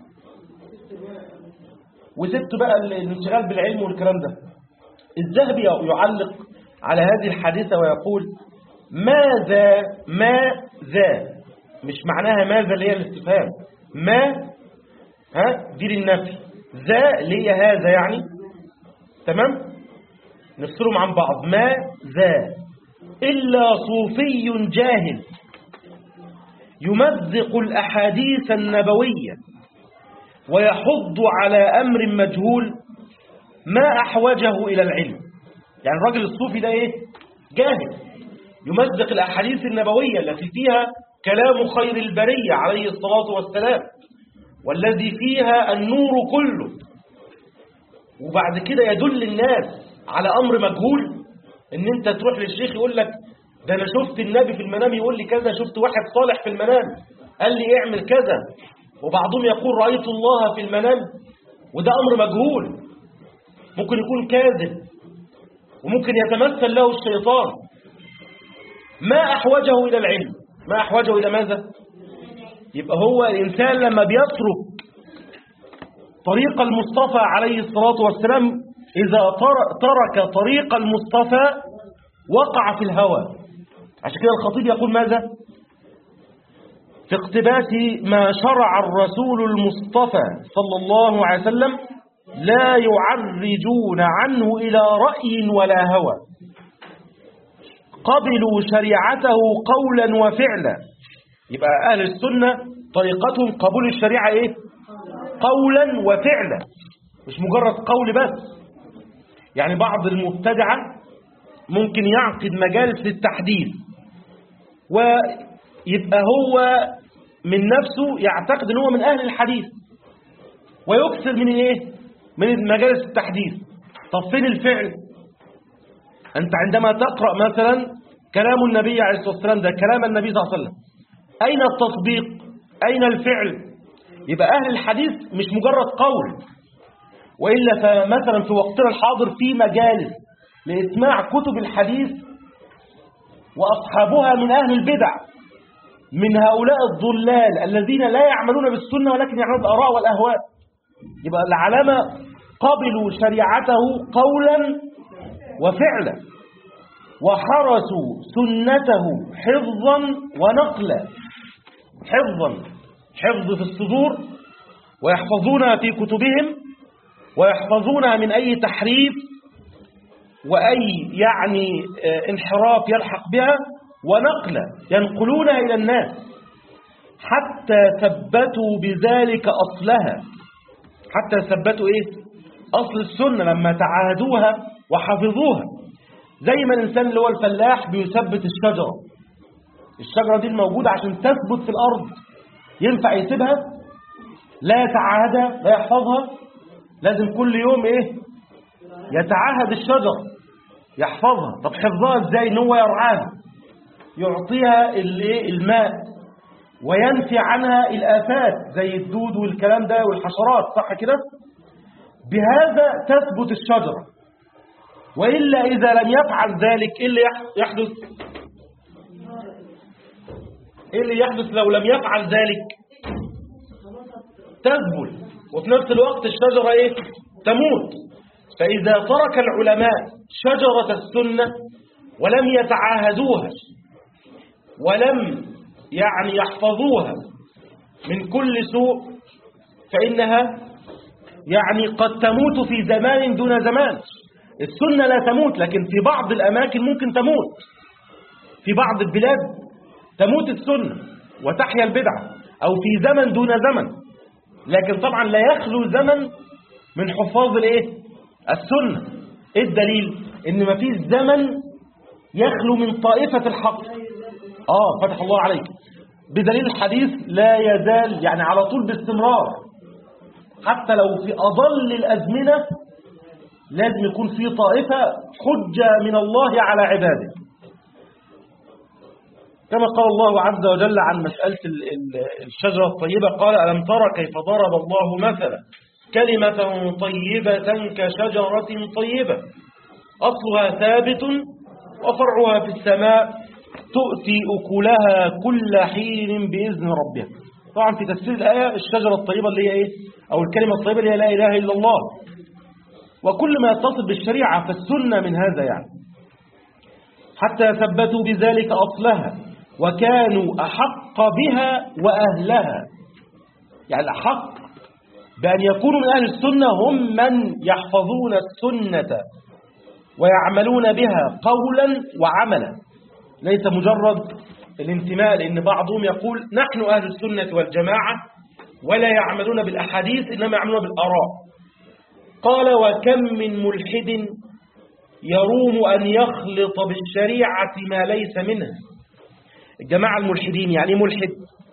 وسبت بقى الانشغال بالعلم والكلام ده الذهبي يعلق على هذه الحادثة ويقول ماذا ماذا مش معناها ماذا اللي هي الاستفهام ما ها دي للنفي ذا اللي هي هذا يعني تمام نفصلهم عن بعض ما ذا إلا صوفي جاهل يمزق الأحاديث النبوية ويحض على أمر مجهول ما أحوجه إلى العلم يعني الراجل الصوفي ده إيه جاهل يمزق الأحاديث النبوية التي فيها كلام خير البرية عليه الصلاة والسلام والذي فيها النور كله وبعد كده يدل الناس على أمر مجهول ان انت تروح للشيخ يقول لك ده انا شفت النبي في المنام يقول لي كذا شفت واحد صالح في المنام قال لي اعمل كذا وبعضهم يقول رأيت الله في المنام وده أمر مجهول ممكن يكون كاذب وممكن يتمثل له الشيطان ما أحوجه إلى العلم ما أحوجه إلى ماذا يبقى هو الإنسان لما بيترك طريق المصطفى عليه الصلاة والسلام إذا تر- ترك طريق المصطفى وقع في الهوى عشان كده الخطيب يقول ماذا في اقتباس ما شرع الرسول المصطفى صلى الله عليه وسلم لا يعرجون عنه إلى رأي ولا هوى قبلوا شريعته قولا وفعلا يبقى أهل السنة طريقتهم قبول الشريعة إيه قولا وفعلا مش مجرد قول بس يعني بعض المبتدعة ممكن يعقد مجالس للتحديث ويبقى هو من نفسه يعتقد ان هو من أهل الحديث ويكثر من ايه من مجالس التحديث طب فين الفعل أنت عندما تقرأ مثلا كلام النبي عليه الصلاة والسلام ده كلام النبي صلى الله عليه وسلم أين التطبيق أين الفعل يبقى أهل الحديث مش مجرد قول وإلا فمثلا في وقتنا الحاضر في مجالس لإسماع كتب الحديث وأصحابها من أهل البدع من هؤلاء الضلال الذين لا يعملون بالسنة ولكن يعملون بالآراء والأهواء يبقى العلامة قبلوا شريعته قولا وفعلا وحرسوا سنته حفظا ونقلا حفظا حفظ في الصدور ويحفظونها في كتبهم ويحفظونها من أي تحريف وأي يعني آه، انحراف يلحق بها ونقلا ينقلونها إلى الناس حتى ثبتوا بذلك أصلها حتى ثبتوا إيه أصل السنة لما تعاهدوها وحفظوها زي ما الإنسان اللي هو الفلاح بيثبت الشجرة الشجرة دي الموجودة عشان تثبت في الأرض ينفع يسيبها لا يتعاهدها لا يحفظها لازم كل يوم إيه يتعاهد الشجرة يحفظها طب حفظها ازاي ان هو يرعاها يعطيها الايه الماء وينفي عنها الآفات زي الدود والكلام ده والحشرات صح كده بهذا تثبت الشجرة وإلا إذا لم يفعل ذلك إيه اللي يح- يحدث إيه اللي يحدث لو لم يفعل ذلك تذبل وفي نفس الوقت الشجرة إيه تموت فإذا ترك العلماء شجرة السنة ولم يتعاهدوها ولم يعني يحفظوها من كل سوء فإنها يعني قد تموت في زمان دون زمان السنة لا تموت لكن في بعض الأماكن ممكن تموت في بعض البلاد تموت السنة وتحيا البدعة أو في زمن دون زمن لكن طبعا لا يخلو زمن من حفاظ الايه السنة ايه الدليل ان ما فيش زمن يخلو من طائفة الحق اه فتح الله عليك بدليل الحديث لا يزال يعني على طول باستمرار حتى لو في أضل الأزمنة لازم يكون في طائفة حجة من الله على عباده كما قال الله عز وجل عن مسألة ال- ال- الشجرة الطيبة قال ألم ترى كيف ضرب الله مثلا كلمة طيبة كشجرة طيبة أصلها ثابت وفرعها في السماء تؤتي أكلها كل حين بإذن ربها طبعا في تفسير الآية الشجرة الطيبة اللي هي إيه أو الكلمة الطيبة اللي هي لا إله إلا الله وكل ما يتصل بالشريعة فالسنة من هذا يعني حتى ثبتوا بذلك أصلها وكانوا أحق بها وأهلها يعني الأحق بأن يكونوا من أهل السنة هم من يحفظون السنة ويعملون بها قولا وعملا ليس مجرد الانتماء لأن بعضهم يقول نحن أهل السنة والجماعة ولا يعملون بالأحاديث إنما يعملون بالآراء قال وكم من ملحد يروم أن يخلط بالشريعة ما ليس منها الجماعة الملحدين يعني إيه ملحد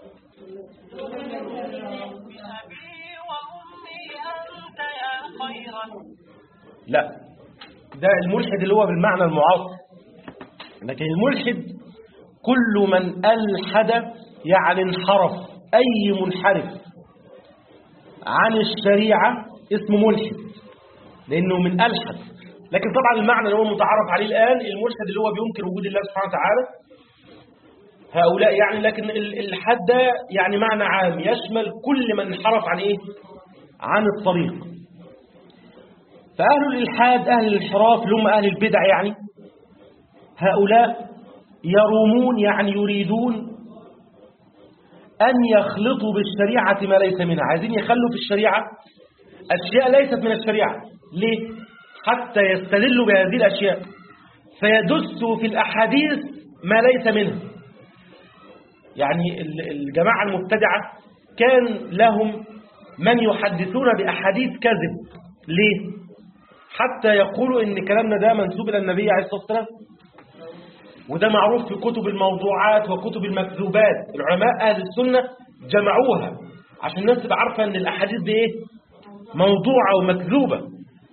بأبي وأمي أنت يا خيرا لا ده الملحد اللي هو بالمعنى المعاصر لكن الملحد كل من ألحد يعني انحرف أي منحرف عن الشريعة اسمه ملحد لأنه من ألحد لكن طبعا المعنى اللي هو متعارف عليه الآن الملحد اللي هو بينكر وجود الله سبحانه وتعالى هؤلاء يعني لكن ال- الحد ده يعني معنى عام يشمل كل من انحرف عن إيه عن الطريق فأهل الإلحاد أهل الانحراف اللي هم أهل البدع يعني هؤلاء يرومون يعني يريدون أن يخلطوا بالشريعة ما ليس منها عايزين يخلوا في الشريعة أشياء ليست من الشريعة ليه؟ حتى يستدلوا بهذه الأشياء فيدسوا في الأحاديث ما ليس منها يعني ال- الجماعة المبتدعة كان لهم من يحدثون بأحاديث كذب ليه؟ حتى يقولوا ان كلامنا ده منسوب الى النبي عليه الصلاه والسلام وده معروف في كتب الموضوعات وكتب المكذوبات العلماء اهل السنه جمعوها عشان الناس تبقى عارفه ان الاحاديث دي ايه موضوعه ومكذوبه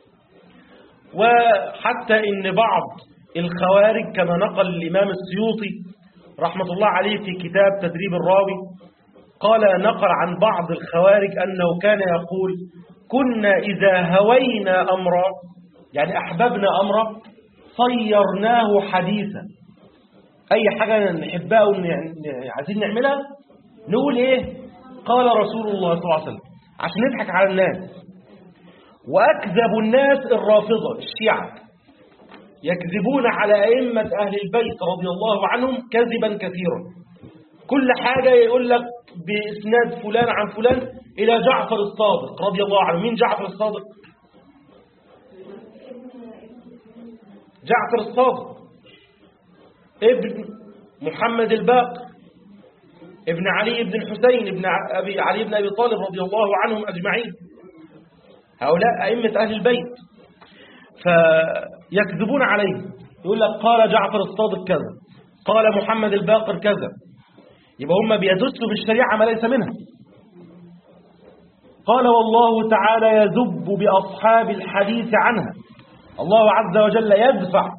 وحتى ان بعض الخوارج كما نقل الامام السيوطي رحمه الله عليه في كتاب تدريب الراوي قال نقل عن بعض الخوارج أنه كان يقول كنا إذا هوينا أمرا يعني أحببنا أمرا صيرناه حديثا أي حاجة نحبها وعايزين نعملها نقول إيه قال رسول الله صلى الله عليه وسلم عشان نضحك على الناس وأكذب الناس الرافضة الشيعة يكذبون على أئمة أهل البيت رضي الله عنهم كذبا كثيرا كل حاجة يقول لك بإسناد فلان عن فلان إلى جعفر الصادق رضي الله عنه مين جعفر الصادق جعفر الصادق ابن محمد الباقر ابن علي بن الحسين ابن أبي علي بن أبي طالب رضي الله عنهم أجمعين هؤلاء أئمة أهل البيت فيكذبون عليه يقول لك قال جعفر الصادق كذا قال محمد الباقر كذا يبقى هم بيدسوا بالشريعة ما ليس منها قال والله تعالى يذب بأصحاب الحديث عنها الله عز وجل يدفع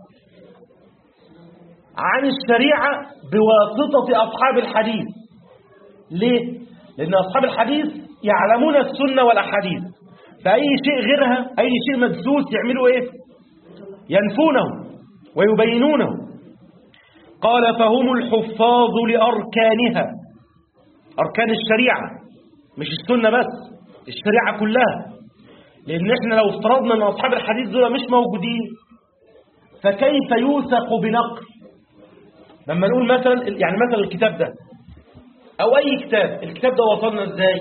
عن الشريعة بواسطة أصحاب الحديث ليه؟ لأن أصحاب الحديث يعلمون السنة والأحاديث فأي شيء غيرها أي شيء مدسوس يعملوا إيه؟ ينفونه ويبينونه قال فهم الحفاظ لأركانها أركان الشريعة مش السنة بس الشريعة كلها لأن احنا لو افترضنا أن أصحاب الحديث دول مش موجودين فكيف يوثق بنقل لما نقول مثلا يعني مثلا الكتاب ده أو أي كتاب الكتاب ده وصلنا إزاي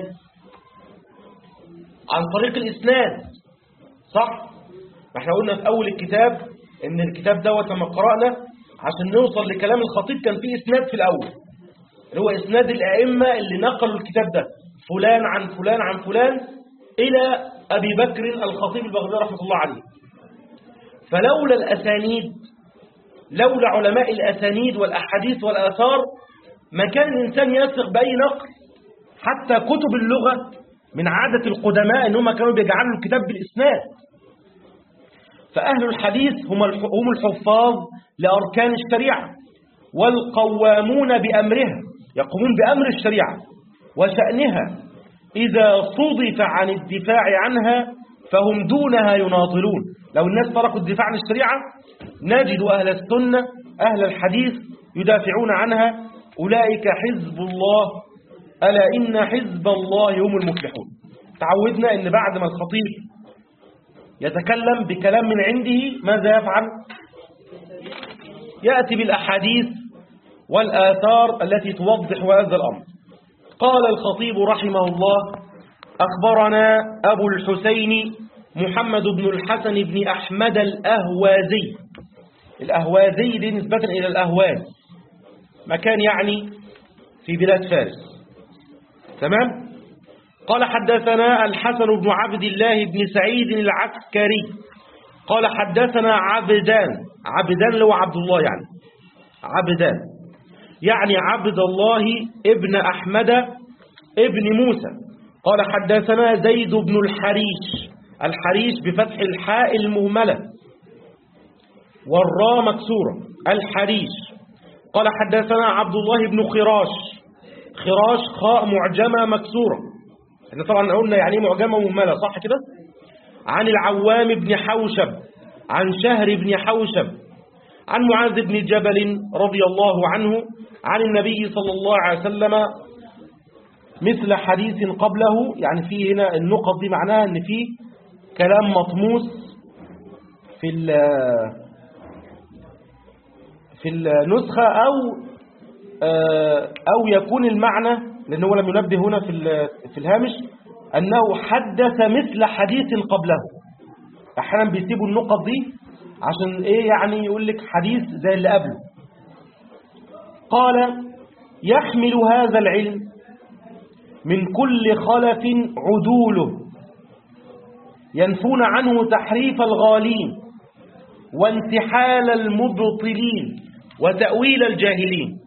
عن طريق الإسناد صح ما احنا قلنا في أول الكتاب إن الكتاب دوت لما قرأنا عشان نوصل لكلام الخطيب كان فيه إسناد في الأول اللي هو إسناد الأئمة اللي نقلوا الكتاب ده فلان عن فلان عن فلان إلى أبي بكر الخطيب البغدادي رحمة الله عليه فلولا الأسانيد لولا علماء الأسانيد والأحاديث والآثار ما كان الإنسان يثق بأي نقل حتى كتب اللغة من عادة القدماء إنهم كانوا بيجعلوا الكتاب بالإسناد فأهل الحديث هم هم الحفاظ لأركان الشريعة والقوامون بأمرها يقومون بأمر الشريعة وشأنها إذا صدف عن الدفاع عنها فهم دونها يناضلون لو الناس تركوا الدفاع عن الشريعة نجد أهل السنة أهل الحديث يدافعون عنها أولئك حزب الله ألا إن حزب الله هم المفلحون تعودنا أن بعد ما الخطيب يتكلم بكلام من عنده ماذا يفعل يأتي بالأحاديث والآثار التي توضح هذا الأمر قال الخطيب رحمه الله أخبرنا أبو الحسين محمد بن الحسن بن أحمد الأهوازي الأهوازي دي نسبة إلى الأهواز مكان يعني في بلاد فارس تمام قال حدثنا الحسن بن عبد الله بن سعيد العسكري قال حدثنا عبدان عبدان اللي هو عبد الله يعني عبدان يعني عبد الله ابن أحمد ابن موسى قال حدثنا زيد بن الحريش الحريش بفتح الحاء المهملة والراء مكسورة الحريش قال حدثنا عبد الله بن خراش خراش خاء معجمة مكسورة احنا طبعا قلنا يعني ايه معجمة مهملة صح كده عن العوام بن حوشب عن شهر بن حوشب عن معاذ بن جبل رضي الله عنه عن النبي صلى الله عليه وسلم مثل حديث قبله يعني في هنا النقط دي معناها ان في كلام مطموس في في النسخة أو أو يكون المعنى لأن هو لم ينبه هنا في في الهامش أنه حدث مثل حديث قبله أحيانا بيسيبوا النقط دي عشان إيه يعني يقول لك حديث زي اللي قبله قال يحمل هذا العلم من كل خلف عدوله ينفون عنه تحريف الغالين وانتحال المبطلين وتأويل الجاهلين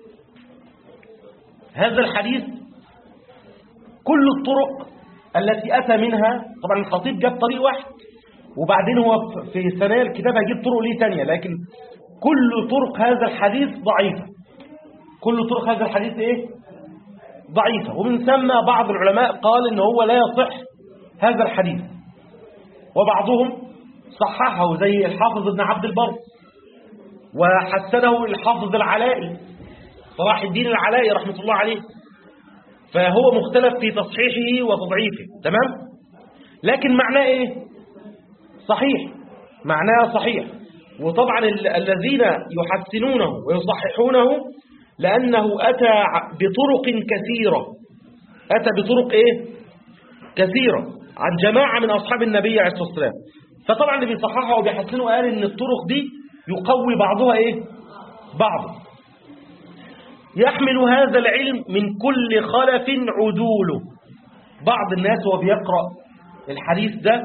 هذا الحديث كل الطرق التي أتى منها طبعا الخطيب جاب طريق واحد وبعدين هو في ثنايا الكتاب هيجيب طرق ليه تانية لكن كل طرق هذا الحديث ضعيفة كل طرق هذا الحديث ايه ضعيفة ومن ثم بعض العلماء قال ان هو لا يصح هذا الحديث وبعضهم صححه زي الحافظ ابن عبد البر وحسنه الحافظ العلائي صلاح الدين العلائي رحمة الله عليه فهو مختلف في تصحيحه وتضعيفه تمام لكن معناه ايه صحيح معناه صحيح وطبعا الذين يحسنونه ويصححونه لأنه أتى بطرق كثيرة أتى بطرق إيه كثيرة عن جماعة من أصحاب النبي عليه الصلاة والسلام فطبعا اللي بيصححها وبيحسنه قال إن الطرق دي يقوي بعضها إيه بعض يحمل هذا العلم من كل خلف عدوله بعض الناس وهو بيقرأ الحديث ده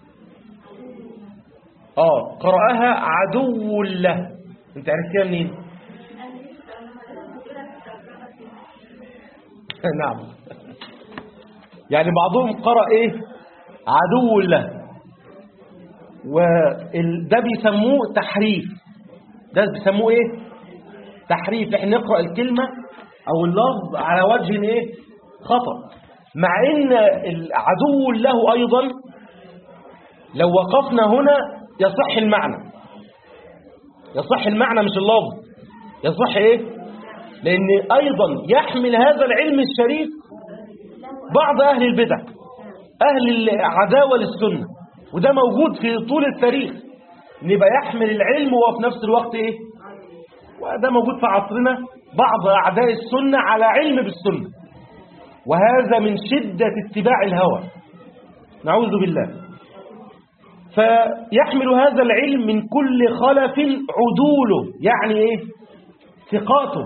آه قرأها عدو له انت عرفتيها منين نعم يعني بعضهم قرأ ايه عدو له وده بيسموه تحريف ده بيسموه ايه تحريف احنا نقرأ الكلمة او اللفظ على وجه ايه خطأ مع ان العدو له ايضا لو وقفنا هنا يصح المعنى يصح المعنى مش اللفظ يصح ايه لان ايضا يحمل هذا العلم الشريف بعض اهل البدع اهل العداوه للسنه وده موجود في طول التاريخ ان يبقى يحمل العلم وفي نفس الوقت ايه وده موجود في عصرنا بعض اعداء السنه على علم بالسنه وهذا من شده اتباع الهوى نعوذ بالله فيحمل هذا العلم من كل خلف عدوله يعني ايه ثقاته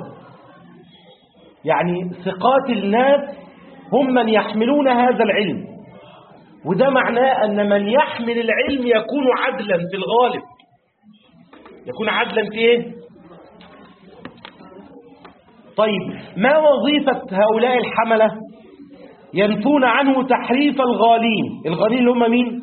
يعني ثقات الناس هم من يحملون هذا العلم وده معناه أن من يحمل العلم يكون عدلا في الغالب يكون عدلا في ايه طيب ما وظيفة هؤلاء الحملة ينفون عنه تحريف الغالين الغالين اللي هم مين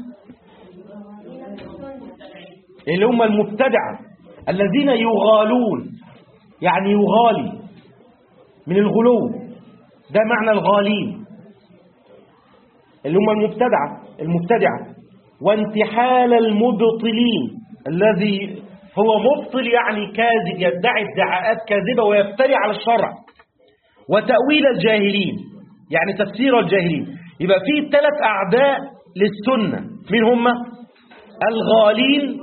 اللي هم المبتدعة الذين يغالون يعني يغالي من الغلو ده معنى الغالين اللي هم المبتدعة المبتدعة وانتحال المبطلين الذي هو مبطل يعني كاذب يدعي ادعاءات كاذبة ويفتري على الشرع وتأويل الجاهلين يعني تفسير الجاهلين يبقى في ثلاث أعداء للسنة مين هم الغالين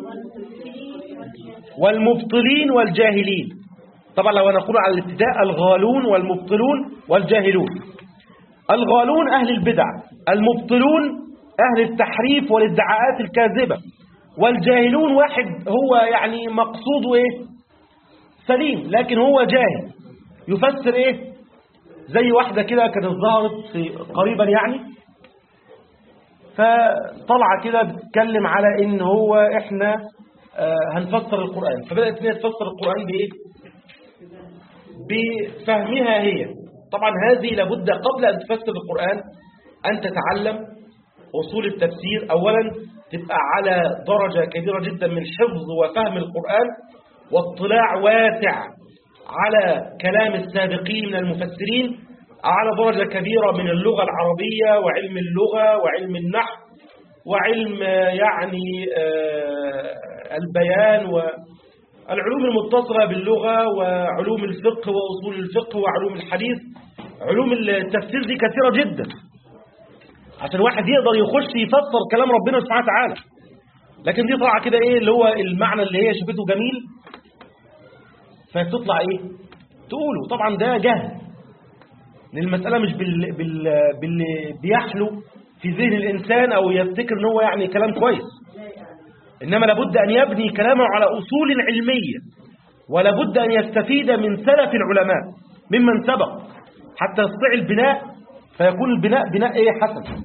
والمبطلين والجاهلين طبعا لو نقول على الابتداء الغالون والمبطلون والجاهلون الغالون أهل البدع المبطلون أهل التحريف والادعاءات الكاذبة والجاهلون واحد هو يعني مقصوده إيه سليم لكن هو جاهل يفسر إيه زي واحدة كده كانت ظهرت في قريبا يعني فطلع كده بتتكلم على ان هو احنا آه، هنفسر القرآن فبدأت ان هي تفسر القرآن بإيه بفهمها هي طبعا هذه لابد قبل أن تفسر القرآن أن تتعلم أصول التفسير أولا تبقى على درجة كبيرة جدا من حفظ وفهم القرآن واطلاع واسع على كلام السابقين من المفسرين على درجة كبيرة من اللغة العربية وعلم اللغة وعلم النحو وعلم آه، يعني آه، البيان والعلوم المتصلة باللغة وعلوم الفقه وأصول الفقه وعلوم الحديث علوم التفسير دي كثيرة جدا عشان واحد يقدر يخش يفسر كلام ربنا سبحانه وتعالى لكن دي طالعه كده ايه اللي هو المعنى اللي هي شافته جميل فتطلع ايه تقوله طبعا ده جهل لان المساله مش بال... بال... باللي بيحلو في ذهن الانسان او يفتكر ان هو يعني كلام كويس انما لابد ان يبني كلامه على اصول علميه ولابد ان يستفيد من سلف العلماء ممن سبق حتى يستطيع البناء فيكون البناء بناء ايه حسن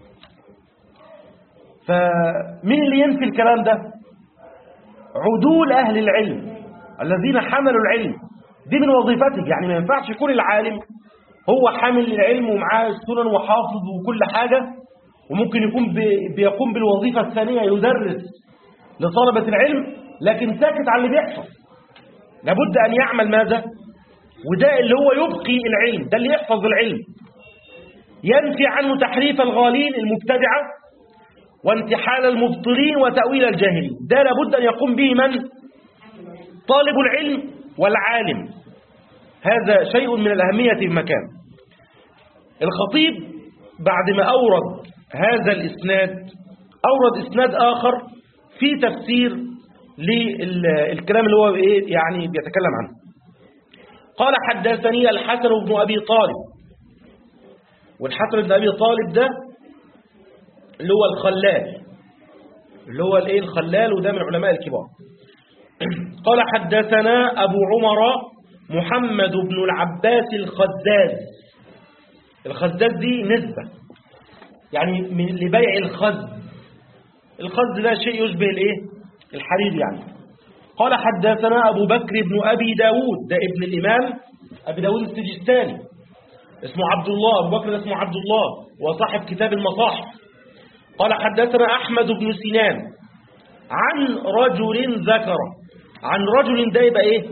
فمين اللي ينفي الكلام ده عدول اهل العلم الذين حملوا العلم دي من وظيفتك يعني ما ينفعش يكون العالم هو حامل العلم ومعاه السنن وحافظ وكل حاجة وممكن يكون بي- بيقوم بالوظيفة الثانية يدرس لطلبة العلم لكن ساكت على اللي بيحصل لابد أن يعمل ماذا وده اللي هو يبقي العلم ده اللي يحفظ العلم ينفي عنه تحريف الغالين المبتدعة وانتحال المبطلين وتأويل الجاهلين ده لابد أن يقوم به من طالب العلم والعالم هذا شيء من الأهمية في مكان الخطيب بعد ما أورد هذا الإسناد أورد إسناد آخر في تفسير للكلام اللي هو إيه يعني بيتكلم عنه قال حدثني الحسن بن أبي طالب والحسن بن أبي طالب ده اللي هو الخلال اللي هو الايه الخلال وده من العلماء الكبار قال حدثنا أبو عمر محمد بن العباس الخزاز الخزاز دي نسبة يعني من لبيع الخز الخز ده شيء يشبه الايه الحرير يعني قال حدثنا أبو بكر بن أبي داود ده ابن الإمام أبي داود السجستاني اسمه عبد الله أبو بكر ده اسمه عبد الله وصاحب كتاب المصاحف قال حدثنا أحمد بن سنان عن رجل ذكر عن رجل ده يبقى ايه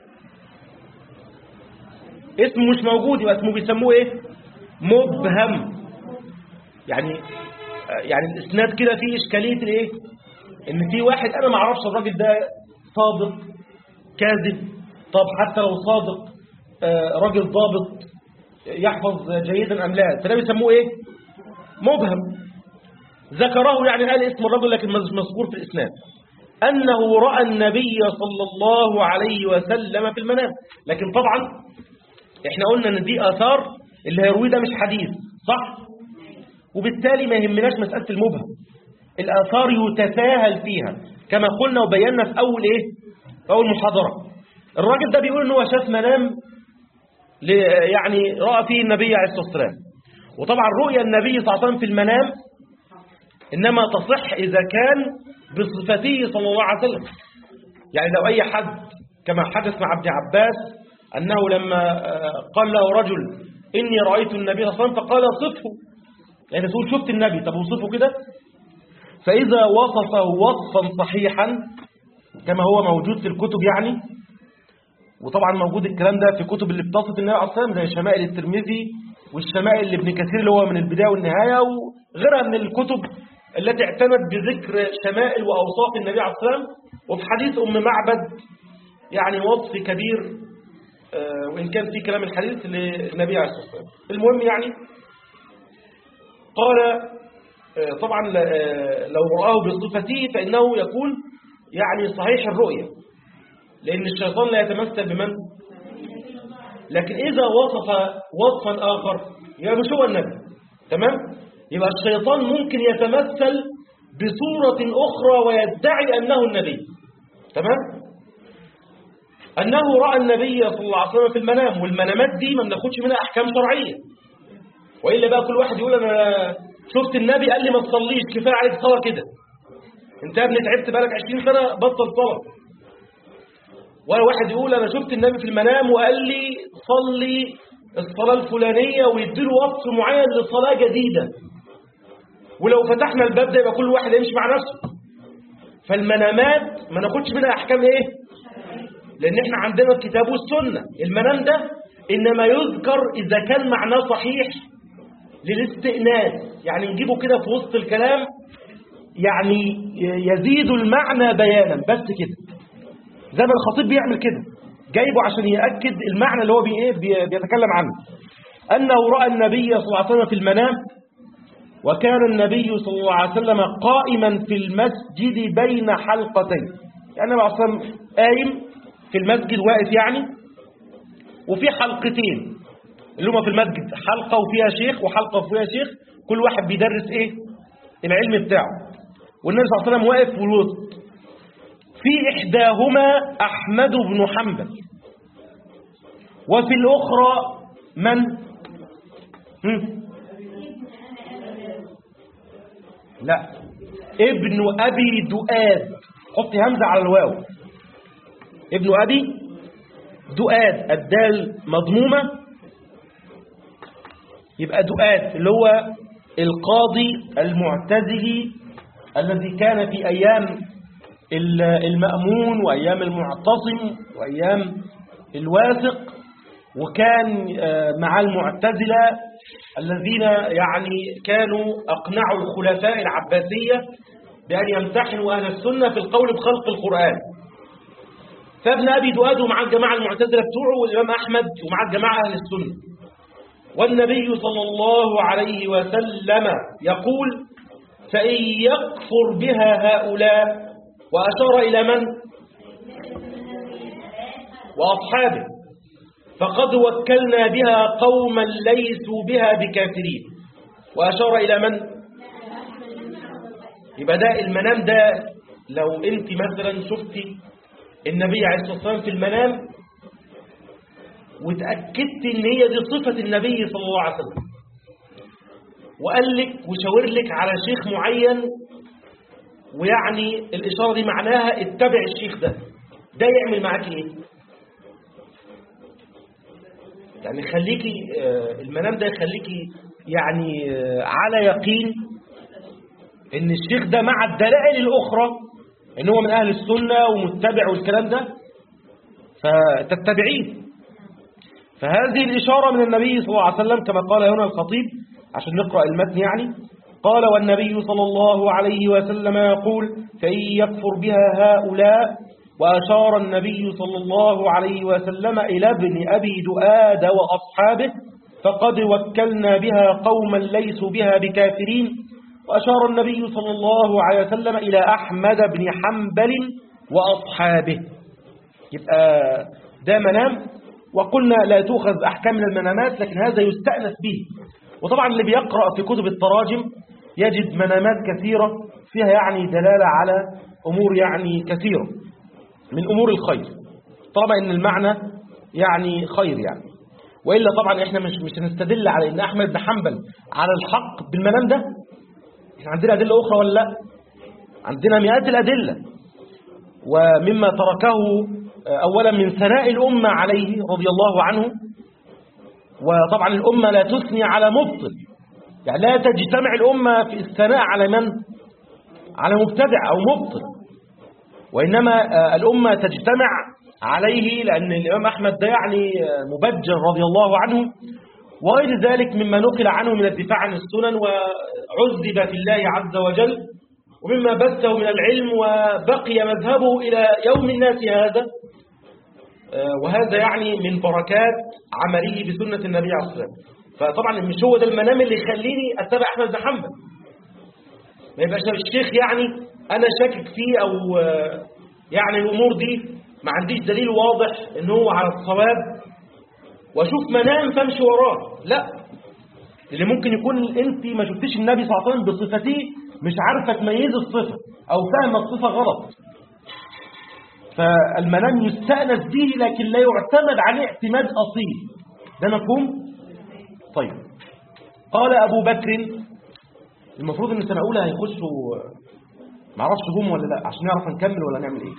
اسمه مش موجود يبقى اسمه بيسموه ايه مبهم يعني يعني الاسناد كده فيه اشكاليه الايه ان في واحد انا ما اعرفش الراجل ده صادق كاذب طب حتى لو صادق آه، راجل ضابط يحفظ جيدا ام لا فده بيسموه ايه مبهم ذكره يعني قال اسم الرجل لكن مش مذكور في الاسناد انه راى النبي صلى الله عليه وسلم في المنام لكن طبعا احنا قلنا ان دي اثار اللي هيرويه ده مش حديث صح وبالتالي ما يهمناش مساله المبهم الاثار يتساهل فيها كما قلنا وبينا في اول ايه في اول محاضره الراجل ده بيقول ان هو شاف منام ل- يعني راى فيه النبي عليه الصلاه والسلام وطبعا رؤيا النبي صلى الله عليه وسلم في المنام انما تصح اذا كان بصفته صلى الله عليه وسلم يعني لو اي حد كما حدث مع ابن عباس انه لما آه، قال له رجل اني رايت النبي صلى الله عليه وسلم فقال صفه يعني تقول شفت النبي طب وصفه كده فاذا وصفه وصفا صحيحا كما هو موجود في الكتب يعني وطبعا موجود الكلام ده في كتب اللي بتصف النبي عليه الصلاه والسلام زي شمائل الترمذي والشمائل لابن كثير اللي هو من البدايه والنهايه وغيرها من الكتب التي اعتنت بذكر شمائل واوصاف النبي عليه الصلاه والسلام وفي حديث ام معبد يعني وصف كبير آه، وان كان في كلام الحديث للنبي عليه الصلاه والسلام المهم يعني قال آه، طبعا آه، لو رآه بصفته فإنه يكون يعني صحيح الرؤية لأن الشيطان لا يتمثل بمن لكن إذا وصف وصفا آخر يبقى مش هو النبي تمام يبقى الشيطان ممكن يتمثل بصورة أخرى ويدعي أنه النبي تمام أنه رأى النبي صلى الله عليه وسلم في المنام والمنامات دي ما بناخدش منها أحكام شرعية وإلا بقى كل واحد يقول أنا شفت النبي قال لي ما تصليش كفايه عليك صلاه كده انت يا ابني تعبت بقالك 20 سنه بطل صلاه ولا واحد يقول انا شفت النبي في المنام وقال لي صلي الصلاه الفلانيه ويديله وصف معين لصلاه جديده ولو فتحنا الباب ده يبقى كل واحد يمشي مع نفسه فالمنامات ما ناخدش منها احكام ايه لان احنا عندنا الكتاب والسنه المنام ده انما يذكر اذا كان معناه صحيح للاستئناس يعني نجيبه كده في وسط الكلام يعني يزيد المعنى بيانا بس كده زي ما الخطيب بيعمل كده جايبه عشان يأكد المعنى اللي هو بي ايه بي- بيتكلم عنه أنه رأى النبي صلى الله عليه وسلم في المنام وكان النبي صلى الله عليه وسلم قائما في المسجد بين حلقتين يعني النبي عليه الصلاة والسلام قايم في المسجد واقف يعني وفي حلقتين اللي هما في المسجد حلقة وفيها شيخ وحلقة وفيها شيخ كل واحد بيدرس ايه العلم بتاعه والنبي صلى الله عليه وسلم واقف في الوسط في إحداهما أحمد بن حنبل وفي الأخرى من هم؟ لا ابن أبي دؤاد حط همزة على الواو ابن أبي دؤاد الدال مضمومة يبقى دؤاد اللي هو القاضي المعتزلي الذي كان في أيام ال- المأمون وأيام المعتصم وأيام الواثق وكان آه، مع المعتزلة الذين يعني كانوا أقنعوا الخلفاء العباسية بأن يمتحنوا أهل السنة في القول بخلق القرآن فابن أبي دؤاد ومع الجماعة المعتزلة بتوعه والإمام أحمد ومع الجماعة أهل السنة والنبي صلى الله عليه وسلم يقول فإن يكفر بها هؤلاء وأشار إلى من؟ وأصحابه فقد وكلنا بها قوما ليسوا بها بكافرين وأشار إلى من؟ يبقى ده المنام ده لو أنت مثلا شفتي النبي عليه الصلاة والسلام في المنام وتأكدت إن هي دي صفة النبي صلى الله عليه وسلم وقال لك وشاور لك على شيخ معين ويعني الإشارة دي معناها اتبع الشيخ ده ده يعمل معاك ايه يعني خليكي آه، المنام ده يخليكي يعني آه، على يقين ان الشيخ ده مع الدلائل الأخرى ان هو من أهل السنة ومتبع والكلام ده فتتبعيه فهذه الإشارة من النبي صلى الله عليه وسلم كما قال هنا الخطيب عشان نقرأ المتن يعني قال والنبي صلى الله عليه وسلم يقول فإن يكفر بها هؤلاء وأشار النبي صلى الله عليه وسلم إلى ابن أبي دؤاد وأصحابه فقد وكلنا بها قوما ليسوا بها بكافرين وأشار النبي صلى الله عليه وسلم إلى أحمد بن حنبل وأصحابه يبقى ده منام وقلنا لا تؤخذ أحكام من المنامات لكن هذا يستأنس به وطبعا اللي بيقرأ في كتب التراجم يجد منامات كثيرة فيها يعني دلالة على أمور يعني كثيرة من أمور الخير طالما أن المعنى يعني خير يعني وإلا طبعا إحنا مش مش هنستدل على أن أحمد بن حنبل على الحق بالمنام ده إحنا عندنا أدلة أخرى ولا لا عندنا مئات الأدلة ومما تركه أولا من ثناء الأمة عليه رضي الله عنه وطبعا الأمة لا تثني على مبطل يعني لا تجتمع الأمة في الثناء على من؟ على مبتدع أو مبطل وإنما آه، الأمة تجتمع عليه لأن الإمام أحمد ده يعني آه، مبجل رضي الله عنه وغير ذلك مما نقل عنه من الدفاع عن السنن وعذب في الله عز وجل ومما بثه من العلم وبقي مذهبه إلى يوم الناس هذا آه، وهذا يعني من بركات عمله بسنة النبي عليه الصلاة والسلام فطبعا مش هو ده المنام اللي يخليني اتبع احمد بن حنبل ما يبقاش الشيخ يعني انا شاكك فيه او آه، يعني الامور دي ما عنديش دليل واضح ان هو على الصواب واشوف منام فامشي وراه لا اللي ممكن يكون انت ما شفتيش النبي صلى الله عليه وسلم بصفته مش عارفه تميزي الصفه او فاهمه الصفه غلط فالمنام يستأنس به لكن لا يعتمد عليه اعتماد أصيل ده مفهوم؟ طيب قال أبو بكر المفروض ان سنه اولى هيخشوا معرفش جم ولا لا عشان نعرف نكمل ولا نعمل ايه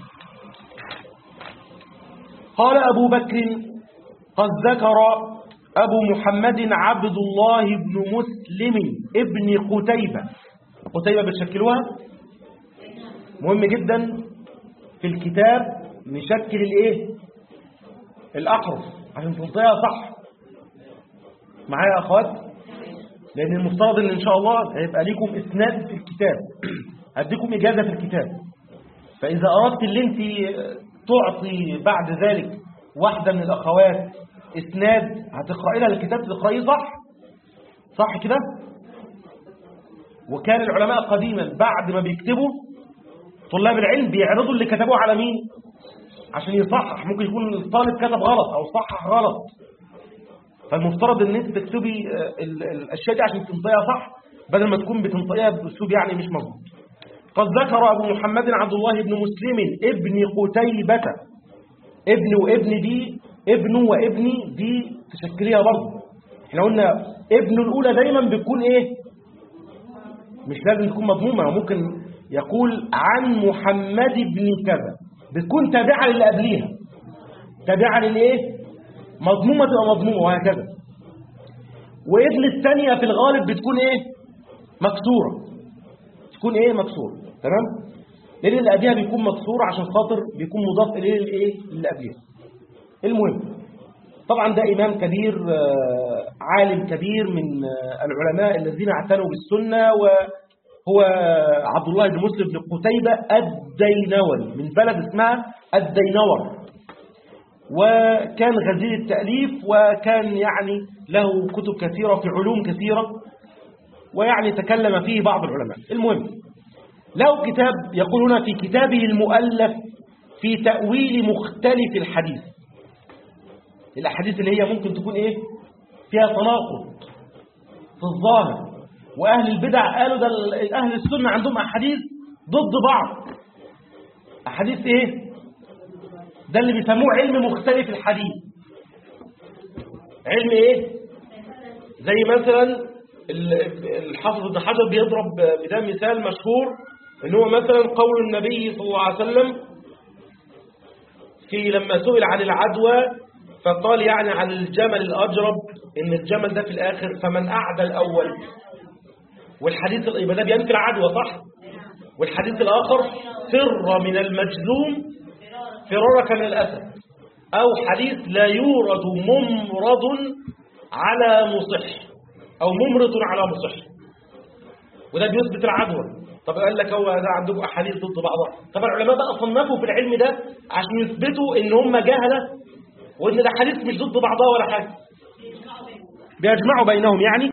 قال ابو بكر قد ذكر ابو محمد عبد الله بن مسلم ابن قتيبة قتيبة بتشكلوها مهم جدا في الكتاب نشكل الايه الاحرف عشان تنطيها صح معايا يا اخوات لان المفترض ان ان شاء الله هيبقى ليكم اسناد في الكتاب هديكم اجازه في الكتاب فاذا اردت اللي انت تعطي بعد ذلك واحده من الاخوات اسناد هتقراي لها الكتاب تقرايه صح صح كده وكان العلماء قديما بعد ما بيكتبوا طلاب العلم بيعرضوا اللي كتبوه على مين عشان يصحح ممكن يكون الطالب كتب غلط او صحح غلط فالمفترض ان انت تكتبي آه، ال- ال- الاشياء دي عشان تنطقيها صح بدل ما تكون بتنطقيها باسلوب يعني مش مظبوط قد ذكر ابو محمد عبد الله بن مسلم ابن قتيبة ابن وابن دي ابن وابني دي تشكليها برضه احنا قلنا ابن الاولى دايما بتكون ايه مش لازم تكون مضمومه ممكن يقول عن محمد بن كذا بتكون تابعه للي قبليها تابعه للايه مضمومه تبقى مضمومه وهكذا وابن الثانيه في الغالب بتكون ايه مكسوره تكون ايه مكسوره تمام لان اللي قبلها بيكون مكسور عشان خاطر بيكون مضاف اليه الايه اللي قبلها المهم طبعا ده إمام كبير آه، عالم كبير من آه، العلماء الذين اعتنوا بالسنة وهو عبد الله بن مسلم بن قتيبة الدينوري من بلد اسمها الدينور وكان غزير التأليف وكان يعني له كتب كثيرة في علوم كثيرة ويعني تكلم فيه بعض العلماء المهم له كتاب يقول هنا في كتابه المؤلف في تأويل مختلف الحديث الأحاديث اللي هي ممكن تكون إيه فيها تناقض في الظاهر وأهل البدع قالوا ده ال- أهل السنة عندهم أحاديث ضد بعض أحاديث إيه ده اللي بيسموه علم مختلف الحديث علم إيه زي مثلا ال- الحافظ ابن حجر بيضرب بده مثال مشهور ان هو مثلا قول النبي صلى الله عليه وسلم في لما سئل عن العدوى فقال يعني عن الجمل الأجرب إن الجمل ده في الآخر فمن أعدى الأول والحديث يبقى ده بينفي العدوى صح والحديث الآخر فر من المجذوم فرارك من الأسد أو حديث لا يورد ممرض على مصح أو ممرض على مصح وده بيثبت العدوى طب قال لك هو ده عندكم احاديث ضد بعضها طب العلماء بقى صنفوا في العلم ده عشان يثبتوا ان هم جهله وان الاحاديث مش ضد بعضها ولا حاجه بيجمعوا بينهم يعني